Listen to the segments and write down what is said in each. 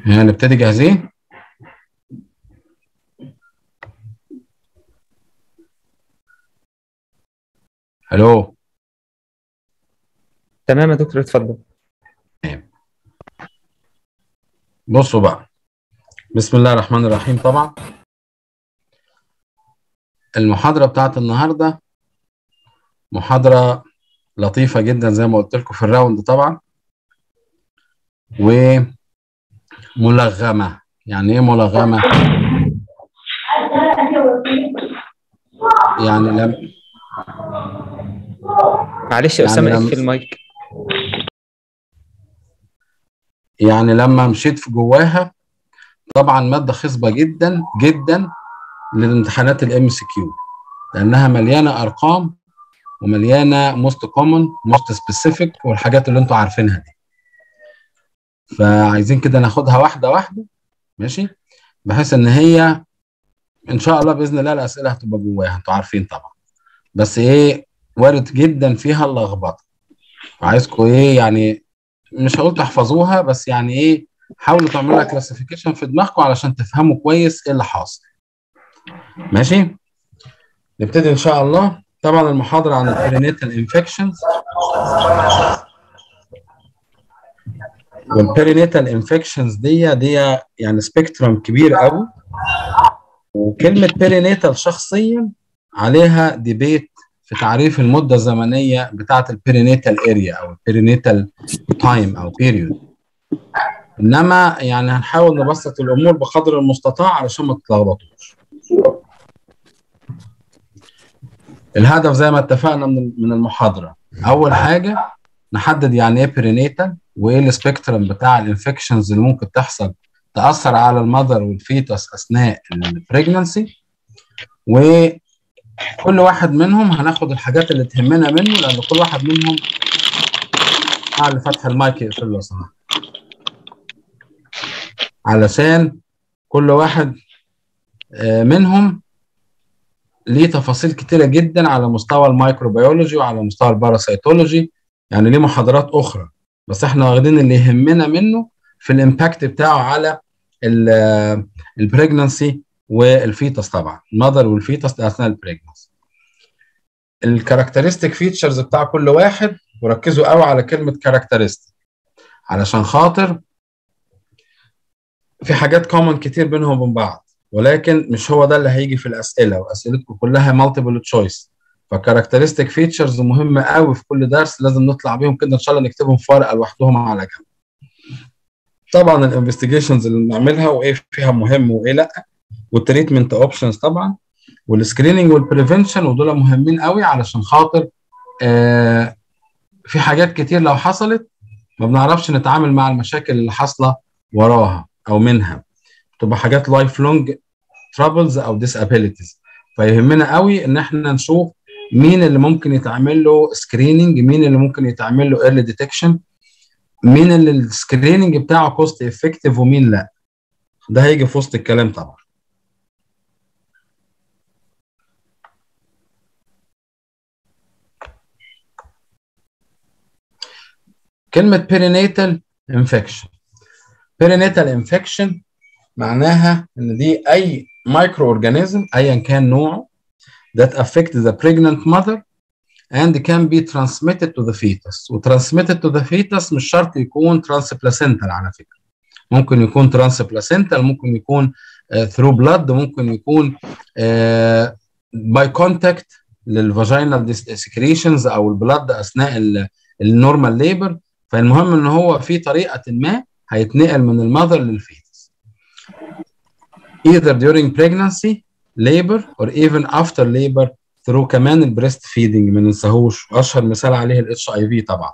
نبتدي جاهزين الو تمام يا دكتور اتفضل بصوا بقى بسم الله الرحمن الرحيم طبعا المحاضرة بتاعت النهاردة محاضرة لطيفة جدا زي ما قلت لكم في الراوند طبعا وملغمة يعني ايه ملغمة؟ يعني لم معلش يا يعني اسامه لما- اقفل المايك يعني لما مشيت في جواها طبعا مادة خصبة جدا جدا للامتحانات الام سي كيو لانها مليانة ارقام ومليانة موست كومن موست سبيسيفيك والحاجات اللي انتوا عارفينها دي فعايزين كده ناخدها واحدة واحدة ماشي بحيث ان هي ان شاء الله باذن الله الاسئله هتبقى جواها انتوا عارفين طبعا بس ايه وارد جدا فيها اللخبطه وعايزكم ايه يعني مش هقول تحفظوها بس يعني ايه حاولوا تعملوا لها كلاسيفيكيشن في دماغكم علشان تفهموا كويس ايه اللي حاصل ماشي نبتدي ان شاء الله طبعا المحاضره عن البرينيتال انفكشنز والبرينيتال انفكشنز دي دي يعني سبيكترم كبير قوي وكلمه بيرينيتال شخصيا عليها ديبيت في تعريف المده الزمنيه بتاعه البيرينيتال اريا او البيرينيتال تايم او بيريود انما يعني هنحاول نبسط الامور بقدر المستطاع علشان ما تتلخبطوش الهدف زي ما اتفقنا من من المحاضره اول حاجه نحدد يعني ايه بيرينيتال وايه السبيكترم بتاع الانفكشنز اللي ممكن تحصل تاثر على المذر والفيتوس اثناء البريجنسي وكل واحد منهم هناخد الحاجات اللي تهمنا منه لان كل واحد منهم على فتح المايك يقفل لو سمحت علشان كل واحد آه، منهم ليه تفاصيل كتيره جدا على مستوى الميكروبيولوجي وعلى مستوى الباراسيتولوجي يعني ليه محاضرات اخرى بس احنا واخدين اللي يهمنا منه في الامباكت بتاعه على البريجنسي والفيتس طبعا المذر والفيتس اثناء البريجنسي الكاركترستيك فيتشرز بتاع كل واحد وركزوا قوي على كلمه كاركترستيك علشان خاطر في حاجات كومن كتير بينهم وبين بعض ولكن مش هو ده اللي هيجي في الاسئله واسئلتكم كلها مالتيبل تشويس فكاركترستيك فيتشرز مهمه قوي في كل درس لازم نطلع بيهم كده ان شاء الله نكتبهم في ورقه لوحدهم على جنب طبعا الانفستيجيشنز اللي بنعملها وايه فيها مهم وايه لا والتريتمنت اوبشنز طبعا والسكريننج والبريفنشن ودول مهمين قوي علشان خاطر آه في حاجات كتير لو حصلت ما بنعرفش نتعامل مع المشاكل اللي حاصله وراها او منها تبقى حاجات لايف لونج ترابلز او ديسابيليتيز فيهمنا قوي ان احنا نشوف مين اللي ممكن يتعمل له سكريننج مين اللي ممكن يتعمل له ايرلي ديتكشن مين اللي السكريننج بتاعه كوست افكتيف ومين لا ده هيجي في وسط الكلام طبعا كلمة perinatal infection perinatal infection معناها ان دي اي مايكرو اورجانيزم ايا كان نوعه that affect the pregnant mother and can be transmitted to the fetus و transmitted to the fetus مش شرط يكون transplacental على فكرة ممكن يكون transplacental ممكن يكون uh, through blood ممكن يكون uh, by contact للفاجينال secretions او البلد اثناء النورمال ليبر فالمهم ان هو في طريقه ما هيتنقل من المذر للفيتس either during pregnancy labor or even after labor through كمان البريست فيدنج ما ننساهوش اشهر مثال عليه الاتش اي في طبعا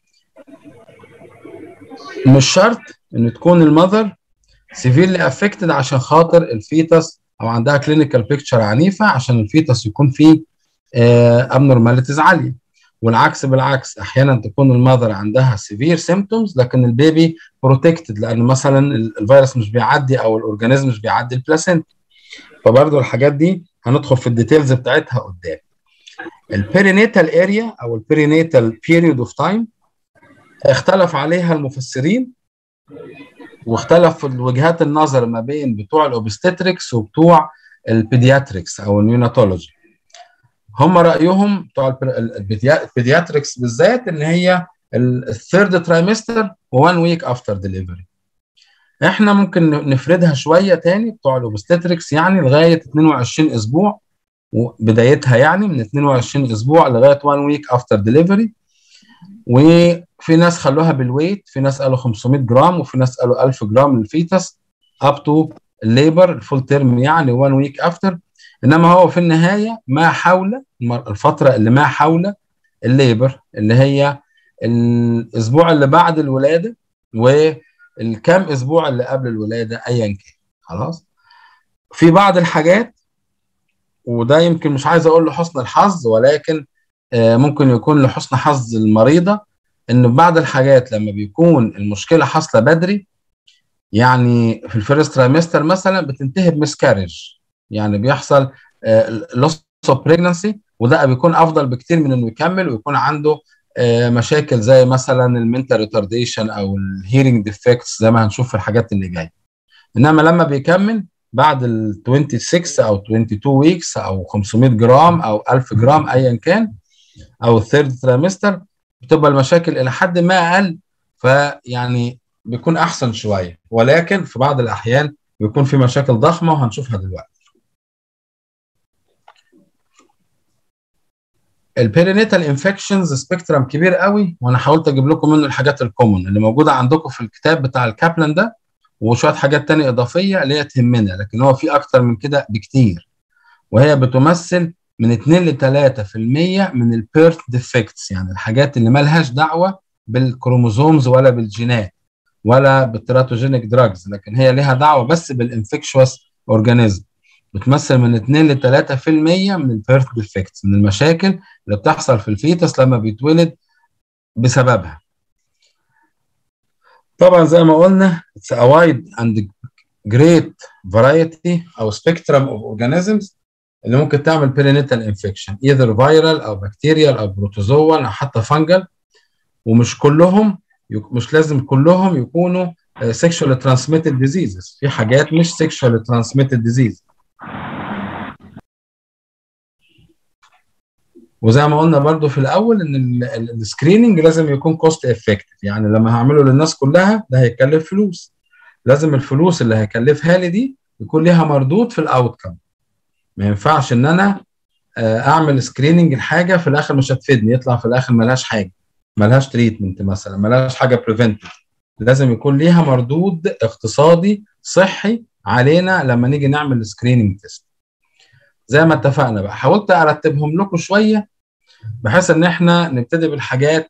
مش شرط ان تكون المذر سيفيرلي افكتد عشان خاطر الفيتس او عندها كلينيكال بيكتشر عنيفه عشان الفيتس يكون فيه ابنورماليتيز عاليه والعكس بالعكس احيانا تكون المذر عندها سيفير سيمتومز لكن البيبي بروتكتد لان مثلا الفيروس مش بيعدي او الاورجانيزم مش بيعدي البلاسينتا فبرضه الحاجات دي هندخل في الديتيلز بتاعتها قدام البيرينيتال اريا او البيرينيتال بيريود اوف تايم اختلف عليها المفسرين واختلف وجهات النظر ما بين بتوع الاوبستتريكس وبتوع البيدياتريكس او النيوناتولوجي هم رايهم بتوع البيدياتريكس بالذات ان هي الثيرد ترايمستر و1 ويك افتر ديليفري احنا ممكن نفردها شويه تاني بتوع الاوبستتريكس يعني لغايه 22 اسبوع وبدايتها يعني من 22 اسبوع لغايه 1 ويك افتر ديليفري وفي ناس خلوها بالويت في ناس قالوا 500 جرام وفي ناس قالوا 1000 جرام للفيتس اب تو الليبر الفول تيرم يعني 1 ويك افتر انما هو في النهايه ما حول الفتره اللي ما حول الليبر اللي هي الاسبوع اللي بعد الولاده والكام اسبوع اللي قبل الولاده ايا كان خلاص في بعض الحاجات وده يمكن مش عايز اقول لحسن الحظ ولكن ممكن يكون لحسن حظ المريضه ان بعض الحاجات لما بيكون المشكله حاصله بدري يعني في الفيرست ترايمستر مثلا بتنتهي بمسكارج يعني بيحصل لوس اوف بريجنسي وده بيكون افضل بكتير من انه يكمل ويكون عنده مشاكل زي مثلا المنتال ريتارديشن او الهيرنج ديفكتس زي ما هنشوف في الحاجات اللي جايه انما لما بيكمل بعد ال 26 او 22 ويكس او 500 جرام او 1000 جرام ايا كان او الثيرد تريمستر بتبقى المشاكل الى حد ما اقل فيعني بيكون احسن شويه ولكن في بعض الاحيان بيكون في مشاكل ضخمه وهنشوفها دلوقتي البيرينيتال انفكشنز سبيكترم كبير قوي وانا حاولت اجيب لكم منه الحاجات الكومون اللي موجوده عندكم في الكتاب بتاع الكابلان ده وشويه حاجات تانية اضافيه اللي هي تهمنا لكن هو في اكتر من كده بكتير وهي بتمثل من 2 ل 3% من البيرث ديفكتس يعني الحاجات اللي مالهاش دعوه بالكروموزومز ولا بالجينات ولا بالتراتوجينيك دراجز لكن هي ليها دعوه بس بالانفكشوس اورجانيزم بتمثل من 2 ل 3% من البيرث ديفكتس من المشاكل اللي بتحصل في الفيتس لما بيتولد بسببها طبعا زي ما قلنا it's a wide and great variety او spectrum of organisms اللي ممكن تعمل perinatal infection either viral او bacterial او protozoal او حتى fungal ومش كلهم مش لازم كلهم يكونوا sexually transmitted diseases في حاجات مش sexually transmitted disease وزي ما قلنا برضو في الاول ان السكريننج لازم يكون كوست افكتيف يعني لما هعمله للناس كلها ده هيكلف فلوس لازم الفلوس اللي هيكلفها لي دي يكون ليها مردود في الاوتكم ما ينفعش ان انا اعمل سكريننج الحاجه في الاخر مش هتفيدني يطلع في الاخر ملهاش حاجه ملهاش تريتمنت مثلا ملهاش حاجه بريفنتيف لازم يكون ليها مردود اقتصادي صحي علينا لما نيجي نعمل سكريننج تيست زي ما اتفقنا بقى حاولت ارتبهم لكم شويه بحيث ان احنا نبتدي بالحاجات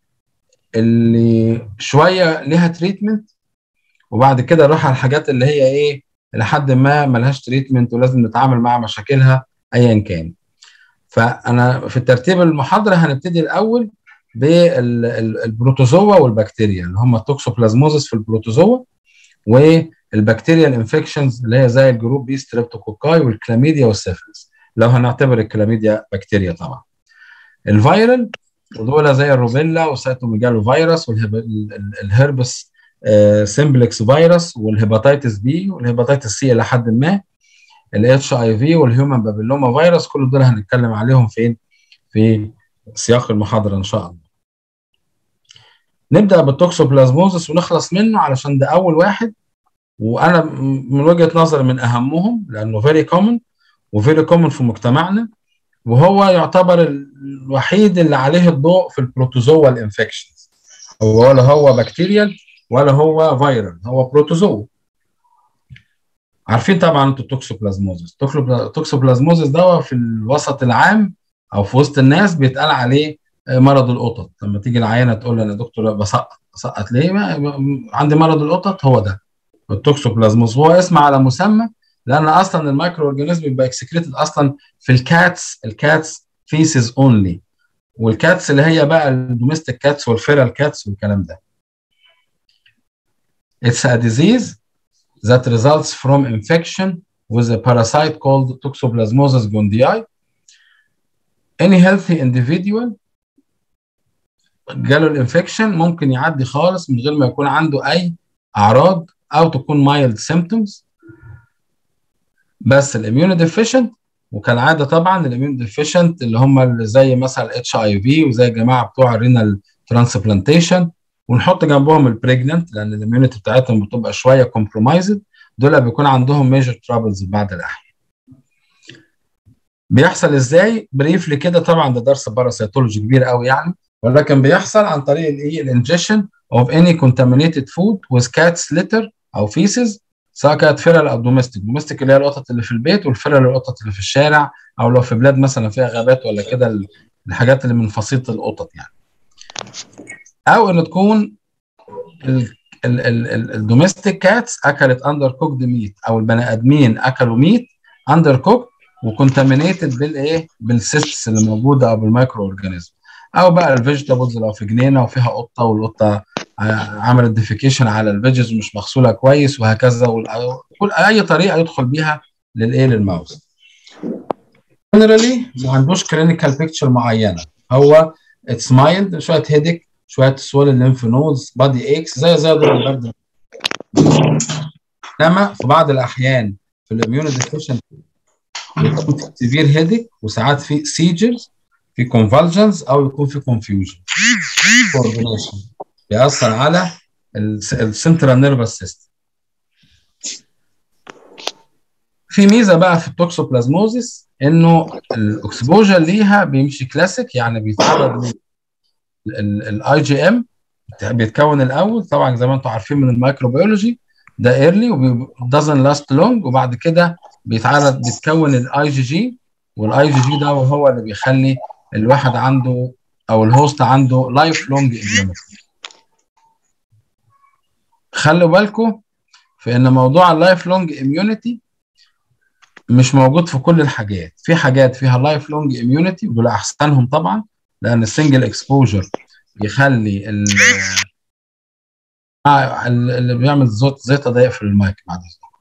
اللي شويه ليها تريتمنت وبعد كده نروح على الحاجات اللي هي ايه لحد ما ملهاش تريتمنت ولازم نتعامل مع مشاكلها ايا كان فانا في ترتيب المحاضره هنبتدي الاول بالبروتوزوا والبكتيريا اللي هم التوكسوبلازموزس في البروتوزوا والبكتيريال انفكشنز اللي هي زي الجروب بي ستريبتوكوكاي والكلاميديا والسيفلس لو هنعتبر الكلاميديا بكتيريا طبعا الفيرال ودول زي الروبيلا والسيتوميجالو فيروس والهربس سمبلكس فيروس والهيباتيتس بي والهيباتيتس سي الى حد ما الاتش اي في والهيومن بابيلوما فيروس كل دول هنتكلم عليهم فين في سياق المحاضره ان شاء الله نبدا بالتوكسوبلازموزس ونخلص منه علشان ده اول واحد وانا من وجهه نظري من اهمهم لانه فيري كومن وفيري كومن في مجتمعنا وهو يعتبر الوحيد اللي عليه الضوء في البروتوزوال انفكشنز هو ولا هو بكتيريال ولا هو فيرال هو بروتوزوا عارفين طبعا انتوا التوكسوبلازموزس التوكسوبلازموزس ده في الوسط العام او في وسط الناس بيتقال عليه مرض القطط لما تيجي العيانه تقول انا دكتور بسقط بسقط ليه عندي مرض القطط هو ده التوكسوبلازموس هو اسم على مسمى لان اصلا المايكرو اورجانيزم بيبقى اكسكريتد اصلا في الكاتس الكاتس فيسز اونلي والكاتس اللي هي بقى الدوميستيك كاتس والفيرال كاتس والكلام ده It's a disease that results from infection with a parasite called Toxoplasmosis gondii. Any healthy individual جاله الانفكشن ممكن يعدي خالص من غير ما يكون عنده اي اعراض او تكون مايلد سيمبتومز بس الاميون ديفيشنت وكالعاده طبعا الاميون ديفيشنت اللي هم اللي زي مثلا اتش اي في وزي الجماعه بتوع الرينال ترانسبلانتيشن ونحط جنبهم البريجننت لان الاميونيتي بتاعتهم بتبقى شويه كومبرومايزد دول بيكون عندهم ميجر ترابلز بعد الاحيان بيحصل ازاي بريفلي كده طبعا ده درس باراسيتولوجي كبير قوي يعني ولكن بيحصل عن طريق الايه الانجكشن اوف اني contaminated فود with cats litter او feces سواء كانت فيرال او دوميستيك دوميستيك اللي هي القطط اللي في البيت والفيرال القطط اللي في الشارع او لو في بلاد مثلا فيها غابات ولا كده الحاجات اللي من فصيله القطط يعني او ان تكون الدوميستيك كاتس اكلت اندر كوكد ميت او البني ادمين اكلوا ميت اندر كوك وكونتامينيتد بالايه بالسيستس اللي موجوده او بالمايكرو اورجانيزم او بقى الفيجيتابلز لو في جنينه وفيها قطه والقطه عملت ديفيكيشن على الفيجز ومش مغسوله كويس وهكذا كل اي طريقه يدخل بيها للايه للماوس جنرالي ما عندوش كلينيكال بيكتشر معينه هو اتس مايلد شويه هيدك شويه سوال الليمف نودز بادي اكس زي زي دور البرد انما في بعض الاحيان في الاميون ديفيشن بيكون في سيفير هيدك وساعات في سيجرز في كونفالجنز او يكون في كونفيوجن كوردينيشن بيأثر على السنترال نيرفس سيستم في ميزه بقى في التوكسوبلازموزيس انه الاكسبوجر ليها بيمشي كلاسيك يعني بيتعرض الاي جي ام بيتكون الاول طبعا زي ما انتم عارفين من الميكروبيولوجي ده ايرلي ودازن لاست لونج وبعد كده بيتعرض بيتكون الاي جي جي والاي جي جي ده هو اللي بيخلي الواحد عنده او الهوست عنده لايف لونج اميونيتي خلوا بالكم في ان موضوع اللايف لونج اميونيتي مش موجود في كل الحاجات في حاجات فيها لايف لونج اميونيتي ودول احسنهم طبعا لان السنجل اكسبوجر بيخلي اللي بيعمل زيت زيت ده يقفل المايك بعد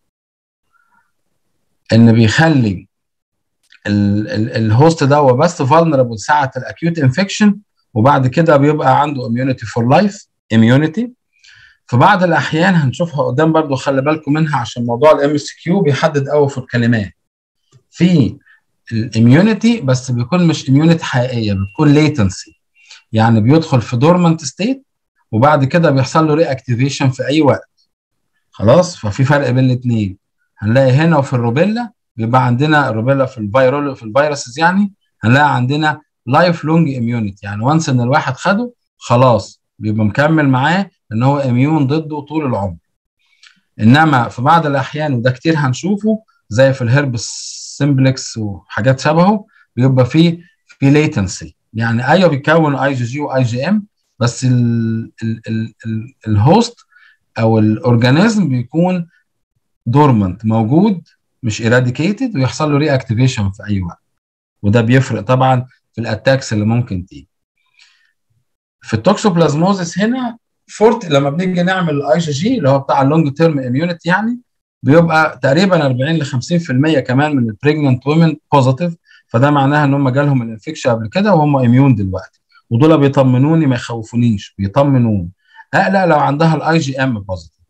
ان بيخلي الهوست ده هو بس فولنربل ساعه الاكيوت انفكشن وبعد كده بيبقى عنده اميونيتي فور لايف اميونيتي في بعض الاحيان هنشوفها قدام برضو خلي بالكم منها عشان موضوع الام اس كيو بيحدد قوي في الكلمات في الاميونيتي بس بيكون مش اميونيتي حقيقيه بتكون ليتنسي يعني بيدخل في دورمنت ستيت وبعد كده بيحصل له ري اكتيفيشن في اي وقت خلاص ففي فرق بين الاثنين هنلاقي هنا وفي الروبيلا بيبقى عندنا الروبيلا في الفيرول في الفيروسز يعني هنلاقي عندنا لايف لونج اميونيتي يعني وانس ان الواحد خده خلاص بيبقى مكمل معاه ان هو اميون ضده طول العمر انما في بعض الاحيان وده كتير هنشوفه زي في الهربس سمبلكس وحاجات شبهه بيبقى فيه في ليتنسي يعني ايوه بيكون اي جي جي واي جي ام بس ال ال ال ال الهوست او الاورجانيزم بيكون دورمنت موجود مش ايراديكيتد ويحصل له ري اكتيفيشن في اي وقت وده بيفرق طبعا في الاتاكس اللي ممكن تيجي في التوكسوبلازموزيس هنا فورت لما بنيجي نعمل الاي جي جي اللي هو بتاع اللونج تيرم اميونيتي يعني بيبقى تقريبا 40 ل 50% كمان من البريجننت وومن بوزيتيف فده معناها ان هم جالهم الانفكشن قبل كده وهم اميون دلوقتي ودول بيطمنوني ما يخوفونيش بيطمنوني اقلق لو عندها الاي جي ام بوزيتيف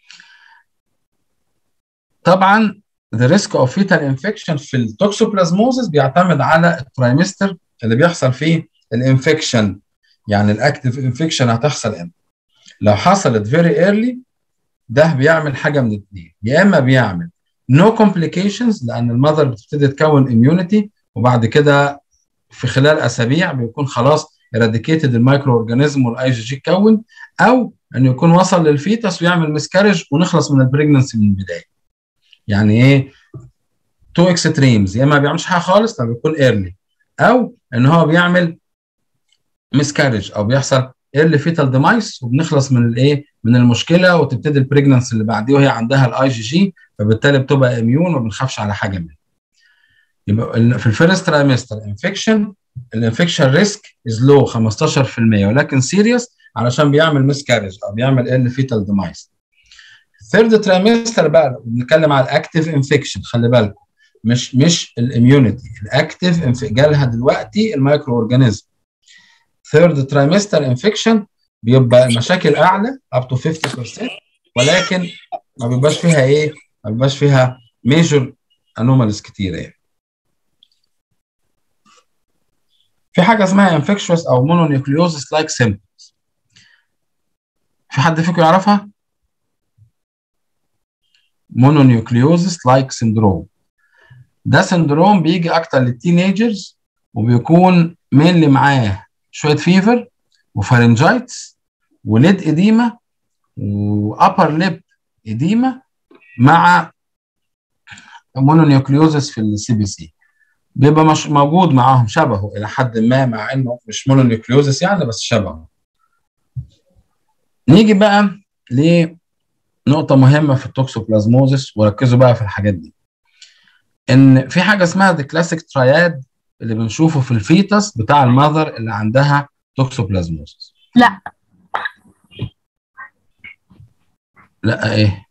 طبعا the risk of fetal infection في التوكسوبلازموزيس بيعتمد على الترايمستر اللي بيحصل فيه الانفكشن يعني الاكتف انفكشن هتحصل امتى لو حصلت فيري ايرلي ده بيعمل حاجه من الاثنين يا اما بيعمل نو no complications لان المذر بتبتدي تكون اميونيتي وبعد كده في خلال اسابيع بيكون خلاص اراديكيتد المايكرو اورجانيزم والاي جي جي اتكون او انه يكون وصل للفيتس ويعمل مسكارج ونخلص من البريجننسي من البدايه يعني ايه تو اكستريمز يا اما ما بيعملش حاجه خالص لما بيكون ايرلي او ان هو بيعمل مسكارج او بيحصل ايرلي فيتال ديمايس وبنخلص من الايه من المشكله وتبتدي البريجننس اللي بعديه وهي عندها الاي جي جي فبالتالي بتبقى اميون ما بنخافش على حاجه منها يبقى في الفيرست ترايمستر انفكشن الانفكشن ريسك از لو 15% ولكن سيريس علشان بيعمل مسكارج او بيعمل ايرلي فيتال ديمايس ثيرد ترايمستر بقى بنتكلم على الاكتيف انفكشن خلي بالكم مش مش الاميونيتي الاكتيف جالها دلوقتي المايكرو اورجانيزم ثيرد ترايمستر انفكشن بيبقى المشاكل اعلى اب تو 50% ولكن ما بيبقاش فيها ايه ما بيبقاش فيها ميجور انوماليز كتيره يعني في حاجه اسمها انفكشوس او مونونيوكليوزس لايك سيمبتومز في حد فيكم يعرفها مونونيوكليوزس لايك سندروم ده سندروم بيجي اكتر للتينيجرز وبيكون مين معاه شويه فيفر وفارنجايتس وليد اديما وابر ليب اديما مع مونونيوكليوزس في السي بي سي بيبقى مش موجود معاهم شبهه الى حد ما مع انه مش مونونيوكليوزس يعني بس شبهه نيجي بقى لنقطه مهمه في التوكسوبلازموزس وركزوا بقى في الحاجات دي ان في حاجه اسمها ذا كلاسيك تراياد اللي بنشوفه في الفيتس بتاع المذر اللي عندها توكسوبلازموزس لا لا ايه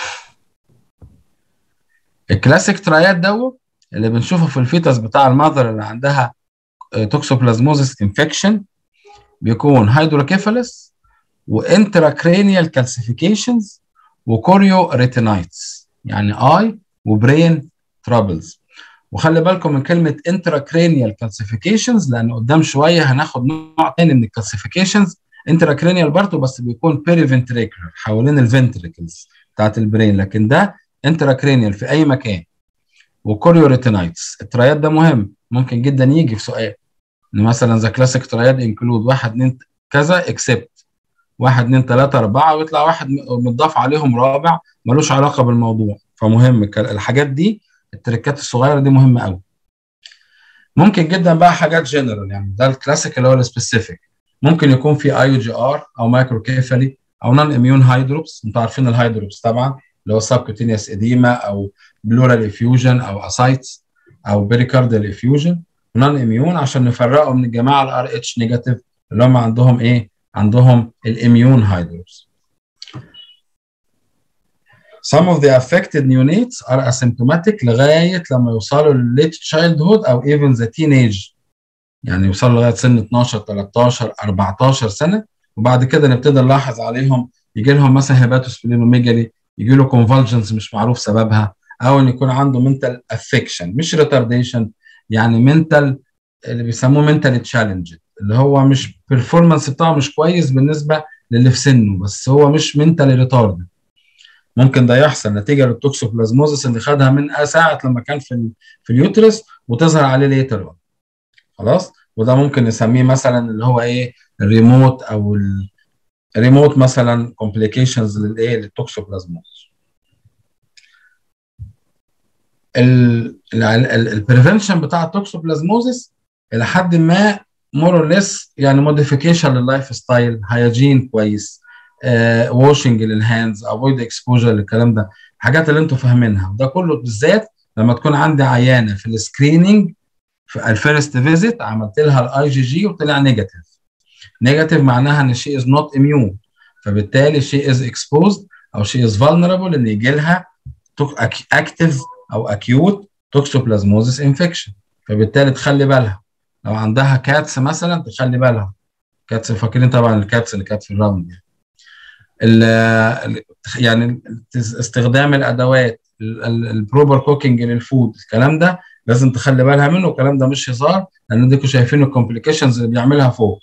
الكلاسيك ترايات دوت اللي بنشوفه في الفيتس بتاع المذر اللي عندها توكسوبلازموزس انفكشن بيكون هيدروكيفالس وانتراكرينيال كالسيفيكيشنز وكوريو ريتينايتس يعني اي وبرين ترابلز وخلي بالكم من كلمه انتراكرينيال كالسيفيكيشنز لان قدام شويه هناخد نوع تاني من الكالسيفيكيشنز انتراكرينيال برضه بس بيكون بيري فنتريكولر حوالين الفنتريكلز بتاعت البرين لكن ده انتراكرينيال في اي مكان وكوريو ريتينايتس الترايات ده مهم ممكن جدا يجي في سؤال ان مثلا ذا كلاسيك ترايات انكلود واحد اتنين كذا اكسبت واحد اتنين تلاته اربعه ويطلع واحد متضاف عليهم رابع ملوش علاقه بالموضوع فمهم الحاجات دي التركات الصغيره دي مهمه قوي ممكن جدا بقى حاجات جنرال يعني ده الكلاسيك اللي هو السبيسيفيك ممكن يكون في اي جي ار او مايكرو كيفالي او نون اميون هايدروبس انتوا عارفين الهايدروبس طبعا اللي هو سبكوتينيوس اديما او بلورال افيوجن او اسايتس او بيريكاردال افيوجن نون اميون عشان نفرقه من الجماعه الار اتش نيجاتيف اللي هم عندهم ايه؟ عندهم الاميون هايدروبس Some of the affected neonates are asymptomatic لغاية لما يوصلوا للليت childhood أو even the teenage يعني يوصلوا لغاية سن 12 13 14 سنة وبعد كده نبتدي نلاحظ عليهم يجي لهم مثلا هيباتوسبلينوميجالي يجي له كونفالجنز مش معروف سببها او ان يكون عنده منتال افكشن مش ريتارديشن يعني منتال اللي بيسموه منتال تشالنج اللي هو مش بيرفورمانس بتاعه مش كويس بالنسبه للي في سنه بس هو مش منتال ريتارد ممكن ده يحصل نتيجه للتوكسوبلازموزس اللي خدها من ساعه لما كان في في اليوترس وتظهر عليه ليتر خلاص وده ممكن نسميه مثلا اللي هو ايه الريموت او الريموت مثلا كومبليكيشنز للايه للتوكسوبلازموزس البريفنشن بتاع التوكسوبلازموزس الى حد ما مور اور ليس يعني موديفيكيشن لللايف ستايل هيجين كويس واشنج للهاندز افويد اكسبوجر للكلام ده الحاجات اللي انتم فاهمينها وده كله بالذات لما تكون عندي عيانه في السكريننج في الفيرست فيزيت عملت لها الاي جي جي وطلع نيجاتيف نيجاتيف معناها ان شي از نوت اميون فبالتالي شي از اكسبوزد او شي از فولنربل ان يجي لها اكتف او اكيوت توكسوبلازموزس انفكشن فبالتالي تخلي بالها لو عندها كاتس مثلا تخلي بالها كاتس فاكرين طبعا الكاتس اللي كانت في الراوند يعني يعني استخدام الادوات البروبر كوكينج للفود الكلام ده لازم تخلي بالها منه الكلام ده مش هزار لان ديكوا شايفين الكومبليكيشنز اللي بيعملها فوق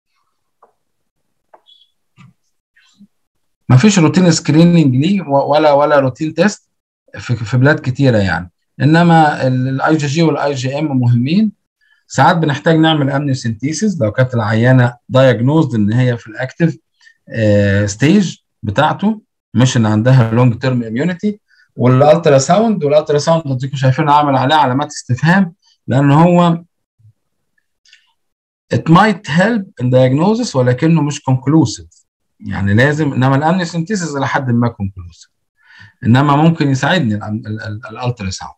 ما فيش روتين سكريننج ليه ولا ولا روتين تيست في, في بلاد كتيره يعني انما الاي جي جي والاي جي ام مهمين ساعات بنحتاج نعمل امنيو سنتيسيس لو كانت العيانه دايجنوزد ان هي في الاكتف ستيج بتاعته مش ان عندها لونج تيرم اميونيتي والالترا ساوند والالترا ساوند اديكم شايفين عامل عليه علامات استفهام لان هو it might help in diagnosis ولكنه مش conclusive يعني لازم انما الامنيو سنتيسيس الى حد ما conclusive انما ممكن يساعدني الالترا ساوند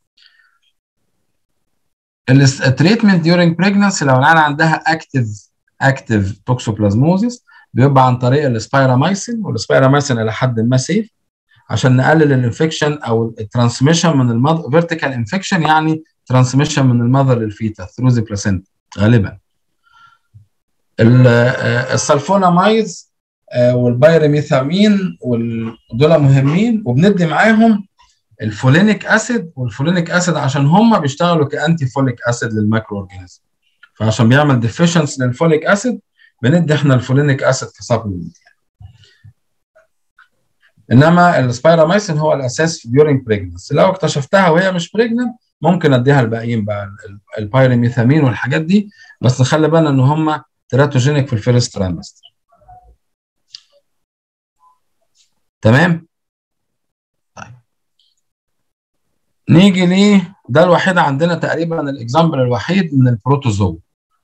التريتمنت ديورنج بريجنسي لو العيال عندها اكتف اكتف توكسوبلازموزيس بيبقى عن طريق السبايرامايسين والسبايرامايسين الى حد ما سيف عشان نقلل الانفكشن او الترانسميشن من المذر فيرتيكال انفكشن يعني ترانسميشن من المذر للفيتا ثرو ذا بلاسينتا غالبا السلفونامايز والبايرميثامين ودول مهمين وبندي معاهم الفولينيك اسيد والفولينيك اسيد عشان هم بيشتغلوا كانتي فوليك اسيد للمايكرو اورجانيزم فعشان بيعمل ديفيشنس للفوليك اسيد بندي احنا الفولينيك اسيد كسبلمنت انما السبايراميسين هو الاساس في ديورنج بريجننس لو اكتشفتها وهي مش بريجننت ممكن اديها الباقيين بقى البايرميثامين والحاجات دي بس نخلي بالنا ان هم تيراتوجينيك في الفيرست ترايمستر تمام طيب نيجي ليه ده الوحيد عندنا تقريبا الاكزامبل الوحيد من البروتوزوا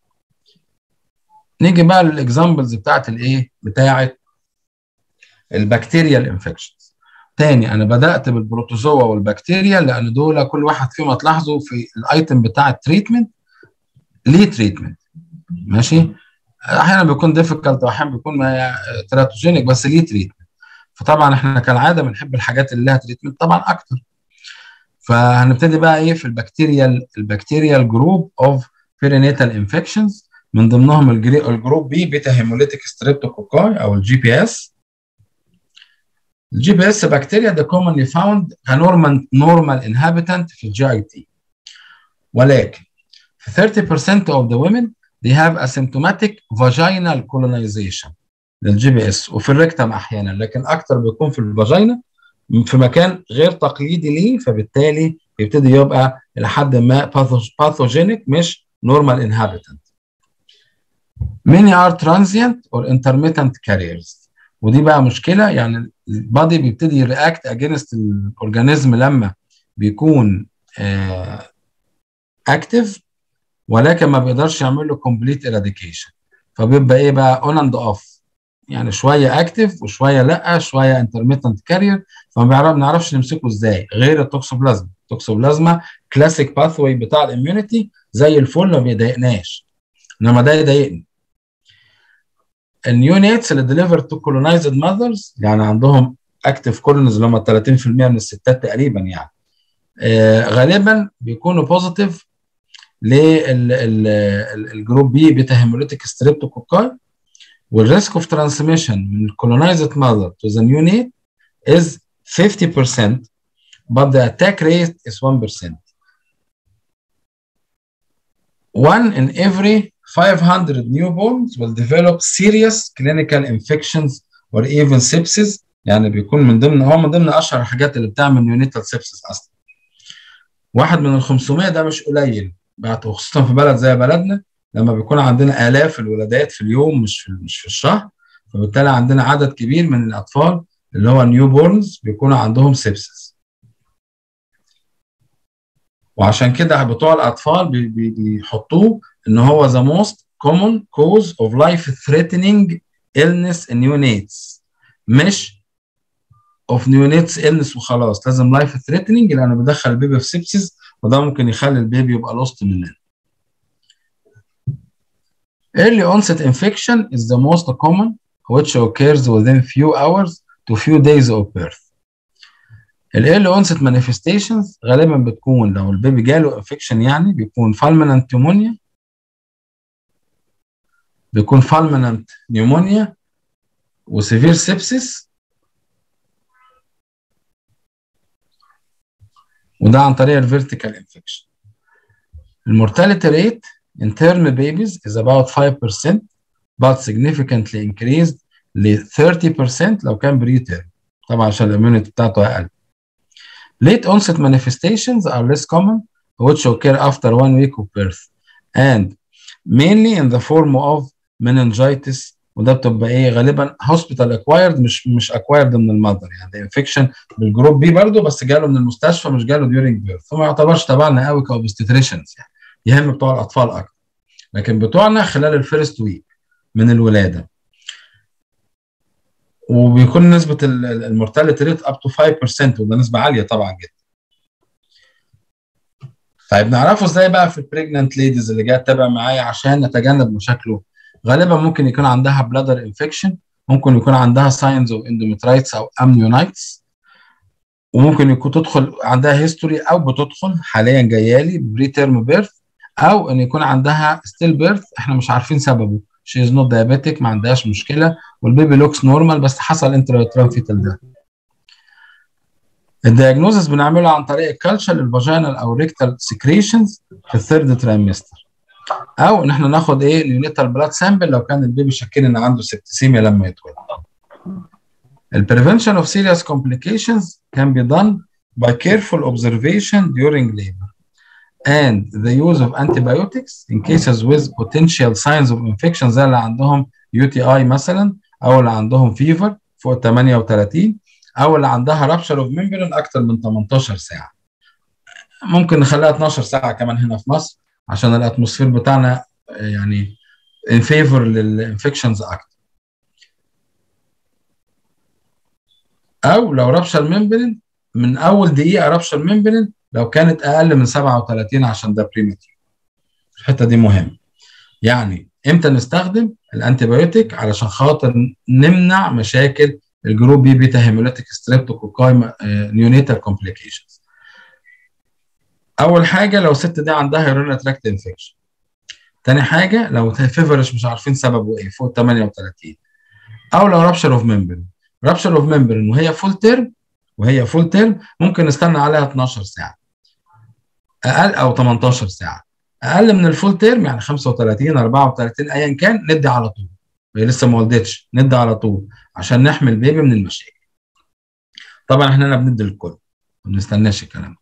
نيجي بقى للاكزامبلز بتاعت الايه بتاعت البكتيريال انفكشنز تاني انا بدات بالبروتوزوا والبكتيريا لان دول كل واحد فيهم هتلاحظوا في الايتم بتاع التريتمنت ليه تريتمنت ماشي احيانا بيكون ديفيكالت واحيانا بيكون تراتوجينيك بس ليه تريتمنت فطبعا احنا كالعاده بنحب الحاجات اللي لها تريتمنت طبعا اكتر فهنبتدي بقى ايه في البكتيريال البكتيريال جروب اوف بيرينيتال انفكشنز من ضمنهم الجروب بي بيتا هيموليتيك ستريبتوكوكاي او الجي بي اس الجي بي اس بكتيريا ده commonly found كنورمال نورمال انهابيتنت في الجي اي تي ولكن في 30% of the women they have asymptomatic vaginal colonization للجي بي اس وفي الريكتم احيانا لكن اكتر بيكون في الفاجينا في مكان غير تقليدي ليه فبالتالي يبتدي يبقى لحد ما باثوجينيك مش نورمال انهابيتنت many are transient or intermittent carriers ودي بقى مشكله يعني البادي بيبتدي يرياكت اجينست الاورجانيزم لما بيكون اكتف ولكن ما بيقدرش يعمل له كومبليت اراديكيشن فبيبقى ايه بقى اون اند اوف يعني شويه اكتف وشويه لا شويه انترميتنت كارير فما بنعرفش نمسكه ازاي غير التوكسوبلازما التوكسوبلازما كلاسيك باثوي بتاع الاميونيتي زي الفل ما بيضايقناش انما ده يضايقني النيونيتس اللي ديليفر تو كولونايزد ماذرز يعني عندهم اكتف كولونز اللي هم 30% من الستات تقريبا يعني آه غالبا بيكونوا بوزيتيف للجروب بي بيتا هيموليتيك ستريبتوكوكاي والريسك اوف ترانسميشن من الكولونايزد ماذر تو ذا نيونيت is 50% but the attack rate is 1%. One in every 500 newborns will develop serious clinical infections or even sepsis يعني بيكون من ضمن هو من ضمن اشهر الحاجات اللي بتعمل نيونيتال سيبسس اصلا. واحد من ال 500 ده مش قليل وخصوصا في بلد زي بلدنا لما بيكون عندنا الاف الولادات في اليوم مش في مش في الشهر فبالتالي عندنا عدد كبير من الاطفال اللي هو النيو بورنز بيكونوا عندهم سيبسس. وعشان كده بتوع الاطفال بي بي بيحطوه ان هو the most common cause of life threatening illness in neonates مش of neonates illness وخلاص لازم life threatening لانه بيدخل البيبي في سيبسيس وده ممكن يخلي البيبي يبقى لوست مننا. Early onset infection is the most common which occurs within few hours to few days of birth. الايرلي اونست مانيفستيشنز غالبا بتكون لو البيبي جاله انفكشن يعني بيكون فالمننت نيومونيا بيكون فالمننت نيومونيا وسيفير سيبسيس وده عن طريق الفيرتيكال انفكشن المورتاليتي ريت in term babies is about 5% but significantly increased ل 30% لو كان بري تيرم طبعا عشان الاميونيتي بتاعته اقل Late onset manifestations are less common, which occur after one week of birth, and mainly in the form of meningitis وده بتبقى ايه غالبا hospital acquired مش مش acquired من المذر يعني ده انفكشن بالجروب بي برضه بس جاله من المستشفى مش جاله during birth فما يعتبرش تبعنا قوي كاوبستريشنز يعني يهم بتوع الاطفال اكتر لكن بتوعنا خلال الفيرست ويك من الولاده وبيكون نسبه المورتاليتي ريت اب تو 5% وده نسبه عاليه طبعا جدا. طيب نعرفه ازاي بقى في البريجننت ليديز اللي جايه تتابع معايا عشان نتجنب مشاكله غالبا ممكن يكون عندها بلادر انفكشن ممكن يكون عندها ساينز اوف اندومترايتس او امنيونايتس وممكن يكون تدخل عندها هيستوري او بتدخل حاليا جايه لي بري تيرم بيرث او ان يكون عندها ستيل بيرث احنا مش عارفين سببه شي از نوت دايابيتك ما عندهاش مشكله والبيبي لوكس نورمال بس حصل انترا فيتال ده الدياجنوزس بنعمله عن طريق الكالتشر للفاجينال او ريكتال سكريشنز في الثيرد ترايمستر او ان احنا ناخد ايه اليونيتال بلاد سامبل لو كان البيبي شاكين ان عنده سبتسيميا لما يتولد البريفنشن اوف سيريس كومبليكيشنز can be done by careful observation during labor and the use of antibiotics in cases with potential signs of infection زي اللي عندهم يو تي اي مثلا او اللي عندهم فيفر فوق 38 او اللي عندها رابشر اوف ممبرين اكتر من 18 ساعه ممكن نخليها 12 ساعه كمان هنا في مصر عشان الاتموسفير بتاعنا يعني ان فيفور للانفكشنز اكتر او لو رابشر ممبرين من اول دقيقه رابشر ممبرين لو كانت اقل من 37 عشان ده بريمتيف الحته دي مهمه يعني امتى نستخدم الانتيبيوتيك علشان خاطر نمنع مشاكل الجروب بي بيتا هيموليتيك ستريبتوكوكاي نيونيتال كومبليكيشنز اول حاجه لو الست دي عندها يورينا تراكت انفكشن تاني حاجه لو فيفرش مش عارفين سببه ايه فوق 38 او لو رابشر اوف ممبرين رابشر اوف ممبرين وهي فول تيرم وهي فول تيرم ممكن نستنى عليها 12 ساعه اقل او 18 ساعه اقل من الفول تيرم يعني 35 34 ايا كان ندي على طول هي لسه ما ولدتش ندي على طول عشان نحمي البيبي من المشاكل طبعا احنا هنا بندي الكل ما بنستناش الكلام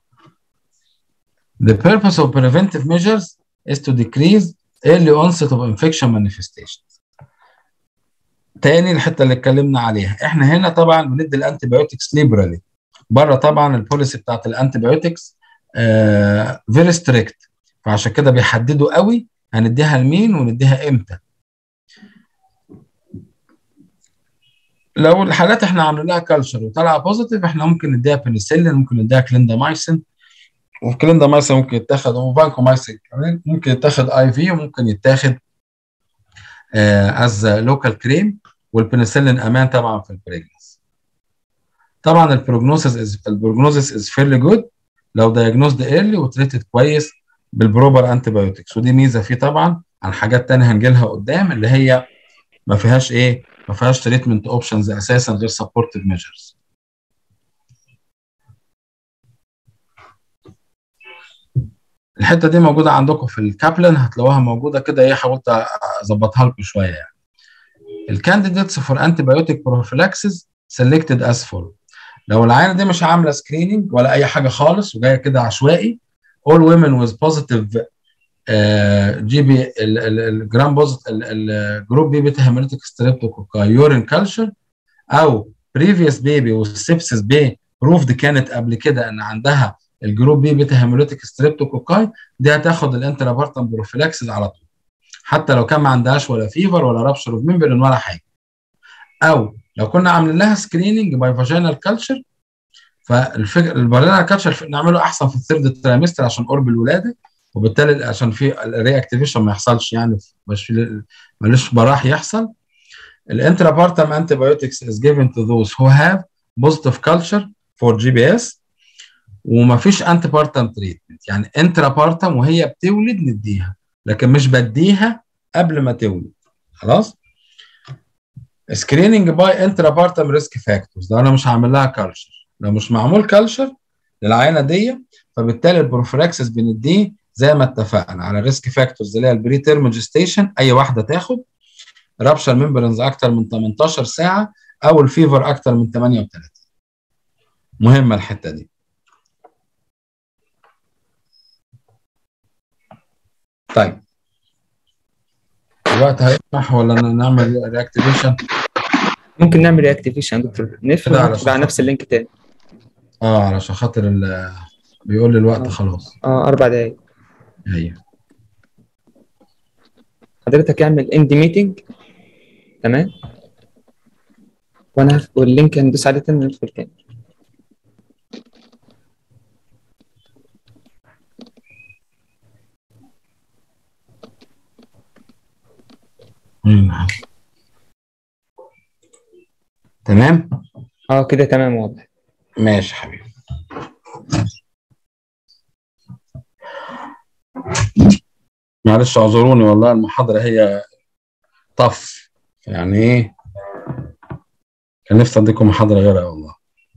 The purpose of preventive measures is to decrease early onset of infection manifestations. تاني الحته اللي اتكلمنا عليها احنا هنا طبعا بندي الانتيبيوتكس ليبرالي بره طبعا البوليسي بتاعت الانتيبيوتكس فيري ستريكت فعشان كده بيحددوا قوي هنديها لمين ونديها امتى لو الحالات احنا عاملين لها كلتشر وطالعه بوزيتيف احنا ممكن نديها بنسلين ممكن نديها كليندامايسين وكليندامايسين ممكن يتاخد وفانكومايسين كمان ممكن يتاخد اي في وممكن يتاخد از لوكال كريم والبنسلين امان طبعا في البريجنس طبعا البروجنوسيس از البروجنوسيس از فيرلي جود لو دايجنوزد ايرلي وتريتد كويس بالبروبر انتي بايوتكس ودي ميزه فيه طبعا عن حاجات تانية هنجي لها قدام اللي هي ما فيهاش ايه ما فيهاش تريتمنت اوبشنز اساسا غير سبورتيف ميجرز الحته دي موجوده عندكم في الكابلن هتلاقوها موجوده كده ايه حاولت اظبطها لكم شويه يعني الكانديديتس فور انتي بايوتيك بروفيلاكسيس سيلكتد از فولو لو العينه دي مش عامله سكريننج ولا اي حاجه خالص وجايه كده عشوائي all women with positive جي بي الجرام بوزيت الجروب بي بيتا هيموليتيك ستريبتوكوكاي يورين كلتشر او بريفيوس بيبي والسبسس بي بروفد كانت قبل كده ان عندها الجروب بي بيتا هيموليتيك ستريبتوكوكاي دي هتاخد الانترابارتم بروفيلاكسيس على طول حتى لو كان ما عندهاش ولا فيفر ولا رابشر اوف ممبرين ولا حاجه او لو كنا عاملين لها سكريننج باي فاجينال كلتشر فالفكره الفاجينال كلتشر نعمله احسن في الثيرد ترايمستر عشان قرب الولاده وبالتالي عشان في الري اكتيفيشن ما يحصلش يعني مش ملوش براح يحصل الانترابارتم انتي بايوتكس از given to those who have positive culture for GBS وما فيش انتي بارتم تريتمنت يعني انترابارتم وهي بتولد نديها لكن مش بديها قبل ما تولد خلاص سكريننج باي انترابارتم ريسك فاكتورز ده انا مش هعمل لها كلتشر لو مش معمول كلتشر للعينه دي فبالتالي البروفلاكسس بنديه زي ما اتفقنا على الريسك فاكتورز اللي هي البري تيرم جيستيشن اي واحده تاخد رابشر ممبرنز اكتر من 18 ساعه او الفيفر اكتر من 38 مهمه الحته دي طيب الوقت هيسمح ولا نعمل رياكتيفيشن ممكن نعمل رياكتيفيشن يا دكتور نقفل على ونرجع نفس اللينك تاني اه علشان خاطر ال- بيقول لي الوقت خلاص اه اربع دقايق ايوه حضرتك اعمل اند ميتنج تمام وانا هف- واللينك هندوس عليه تاني ندخل تاني مم. تمام اه كده تمام واضح ماشي حبيبي معلش اعذروني والله المحاضرة هي طف يعني ايه كان نفسي اديكم محاضره غيرها والله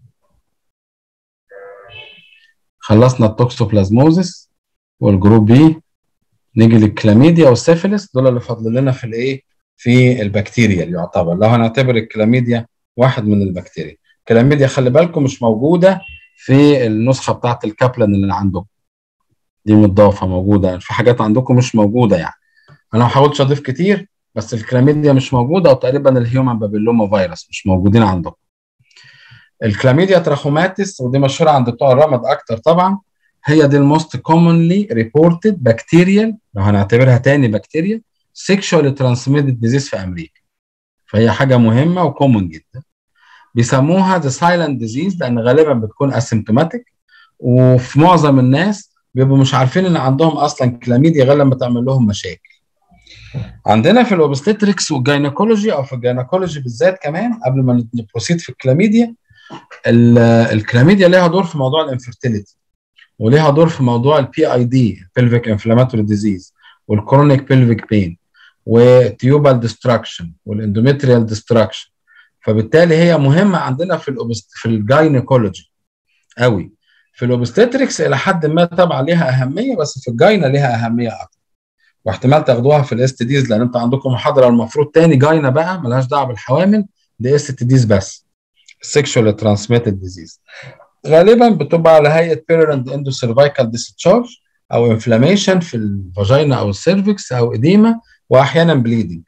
خلصنا التوكسوبلازموزس والجروب بي نيجي للكلاميديا والسيفيلس دول اللي فاضل لنا في الايه في البكتيريا اللي يعتبر لو هنعتبر الكلاميديا واحد من البكتيريا الكلاميديا خلي بالكم مش موجوده في النسخه بتاعت الكابلان اللي عندكم دي متضافه موجوده في حاجات عندكم مش موجوده يعني انا ما حاولتش اضيف كتير بس الكلاميديا مش موجوده وتقريبا الهيومن بابيلوما فيروس مش موجودين عندكم الكلاميديا تراخوماتيس ودي مشهوره عند بتوع الرمد اكتر طبعا هي دي الموست كومونلي ريبورتد بكتيريال لو هنعتبرها تاني بكتيريا سيكشوالي ترانسميتد ديزيز في امريكا فهي حاجه مهمه وكومون جدا بيسموها ذا سايلنت ديزيز لان غالبا بتكون اسيمتوماتيك وفي معظم الناس بيبقوا مش عارفين ان عندهم اصلا كلاميديا غير لما تعمل لهم مشاكل عندنا في الاوبستريكس والجينيكولوجي او في الجينيكولوجي بالذات كمان قبل ما نبروسيد في الكلاميديا الكلاميديا ليها دور في موضوع الانفرتيليتي وليها دور في موضوع البي اي دي بيلفيك انفلاماتوري ديزيز والكرونيك بيلفيك بين وتيوبال ديستراكشن والاندوميتريال ديستراكشن فبالتالي هي مهمه عندنا في الأوبست... في الجاينيكولوجي قوي في الاوبستريكس الى حد ما طبعا ليها اهميه بس في الجاينا ليها اهميه اكتر واحتمال تاخدوها في الاس تي ديز لان انتوا عندكم محاضره المفروض تاني جاينا بقى ملهاش دعوه بالحوامل دي اس تي ديز بس سيكشوال ترانسميتد ديزيز غالبا بتبقى على هيئه بيرنت اندو سيرفايكال ديسشارج او انفلاميشن في الفاجينا او السيرفكس او اديما واحيانا بليدنج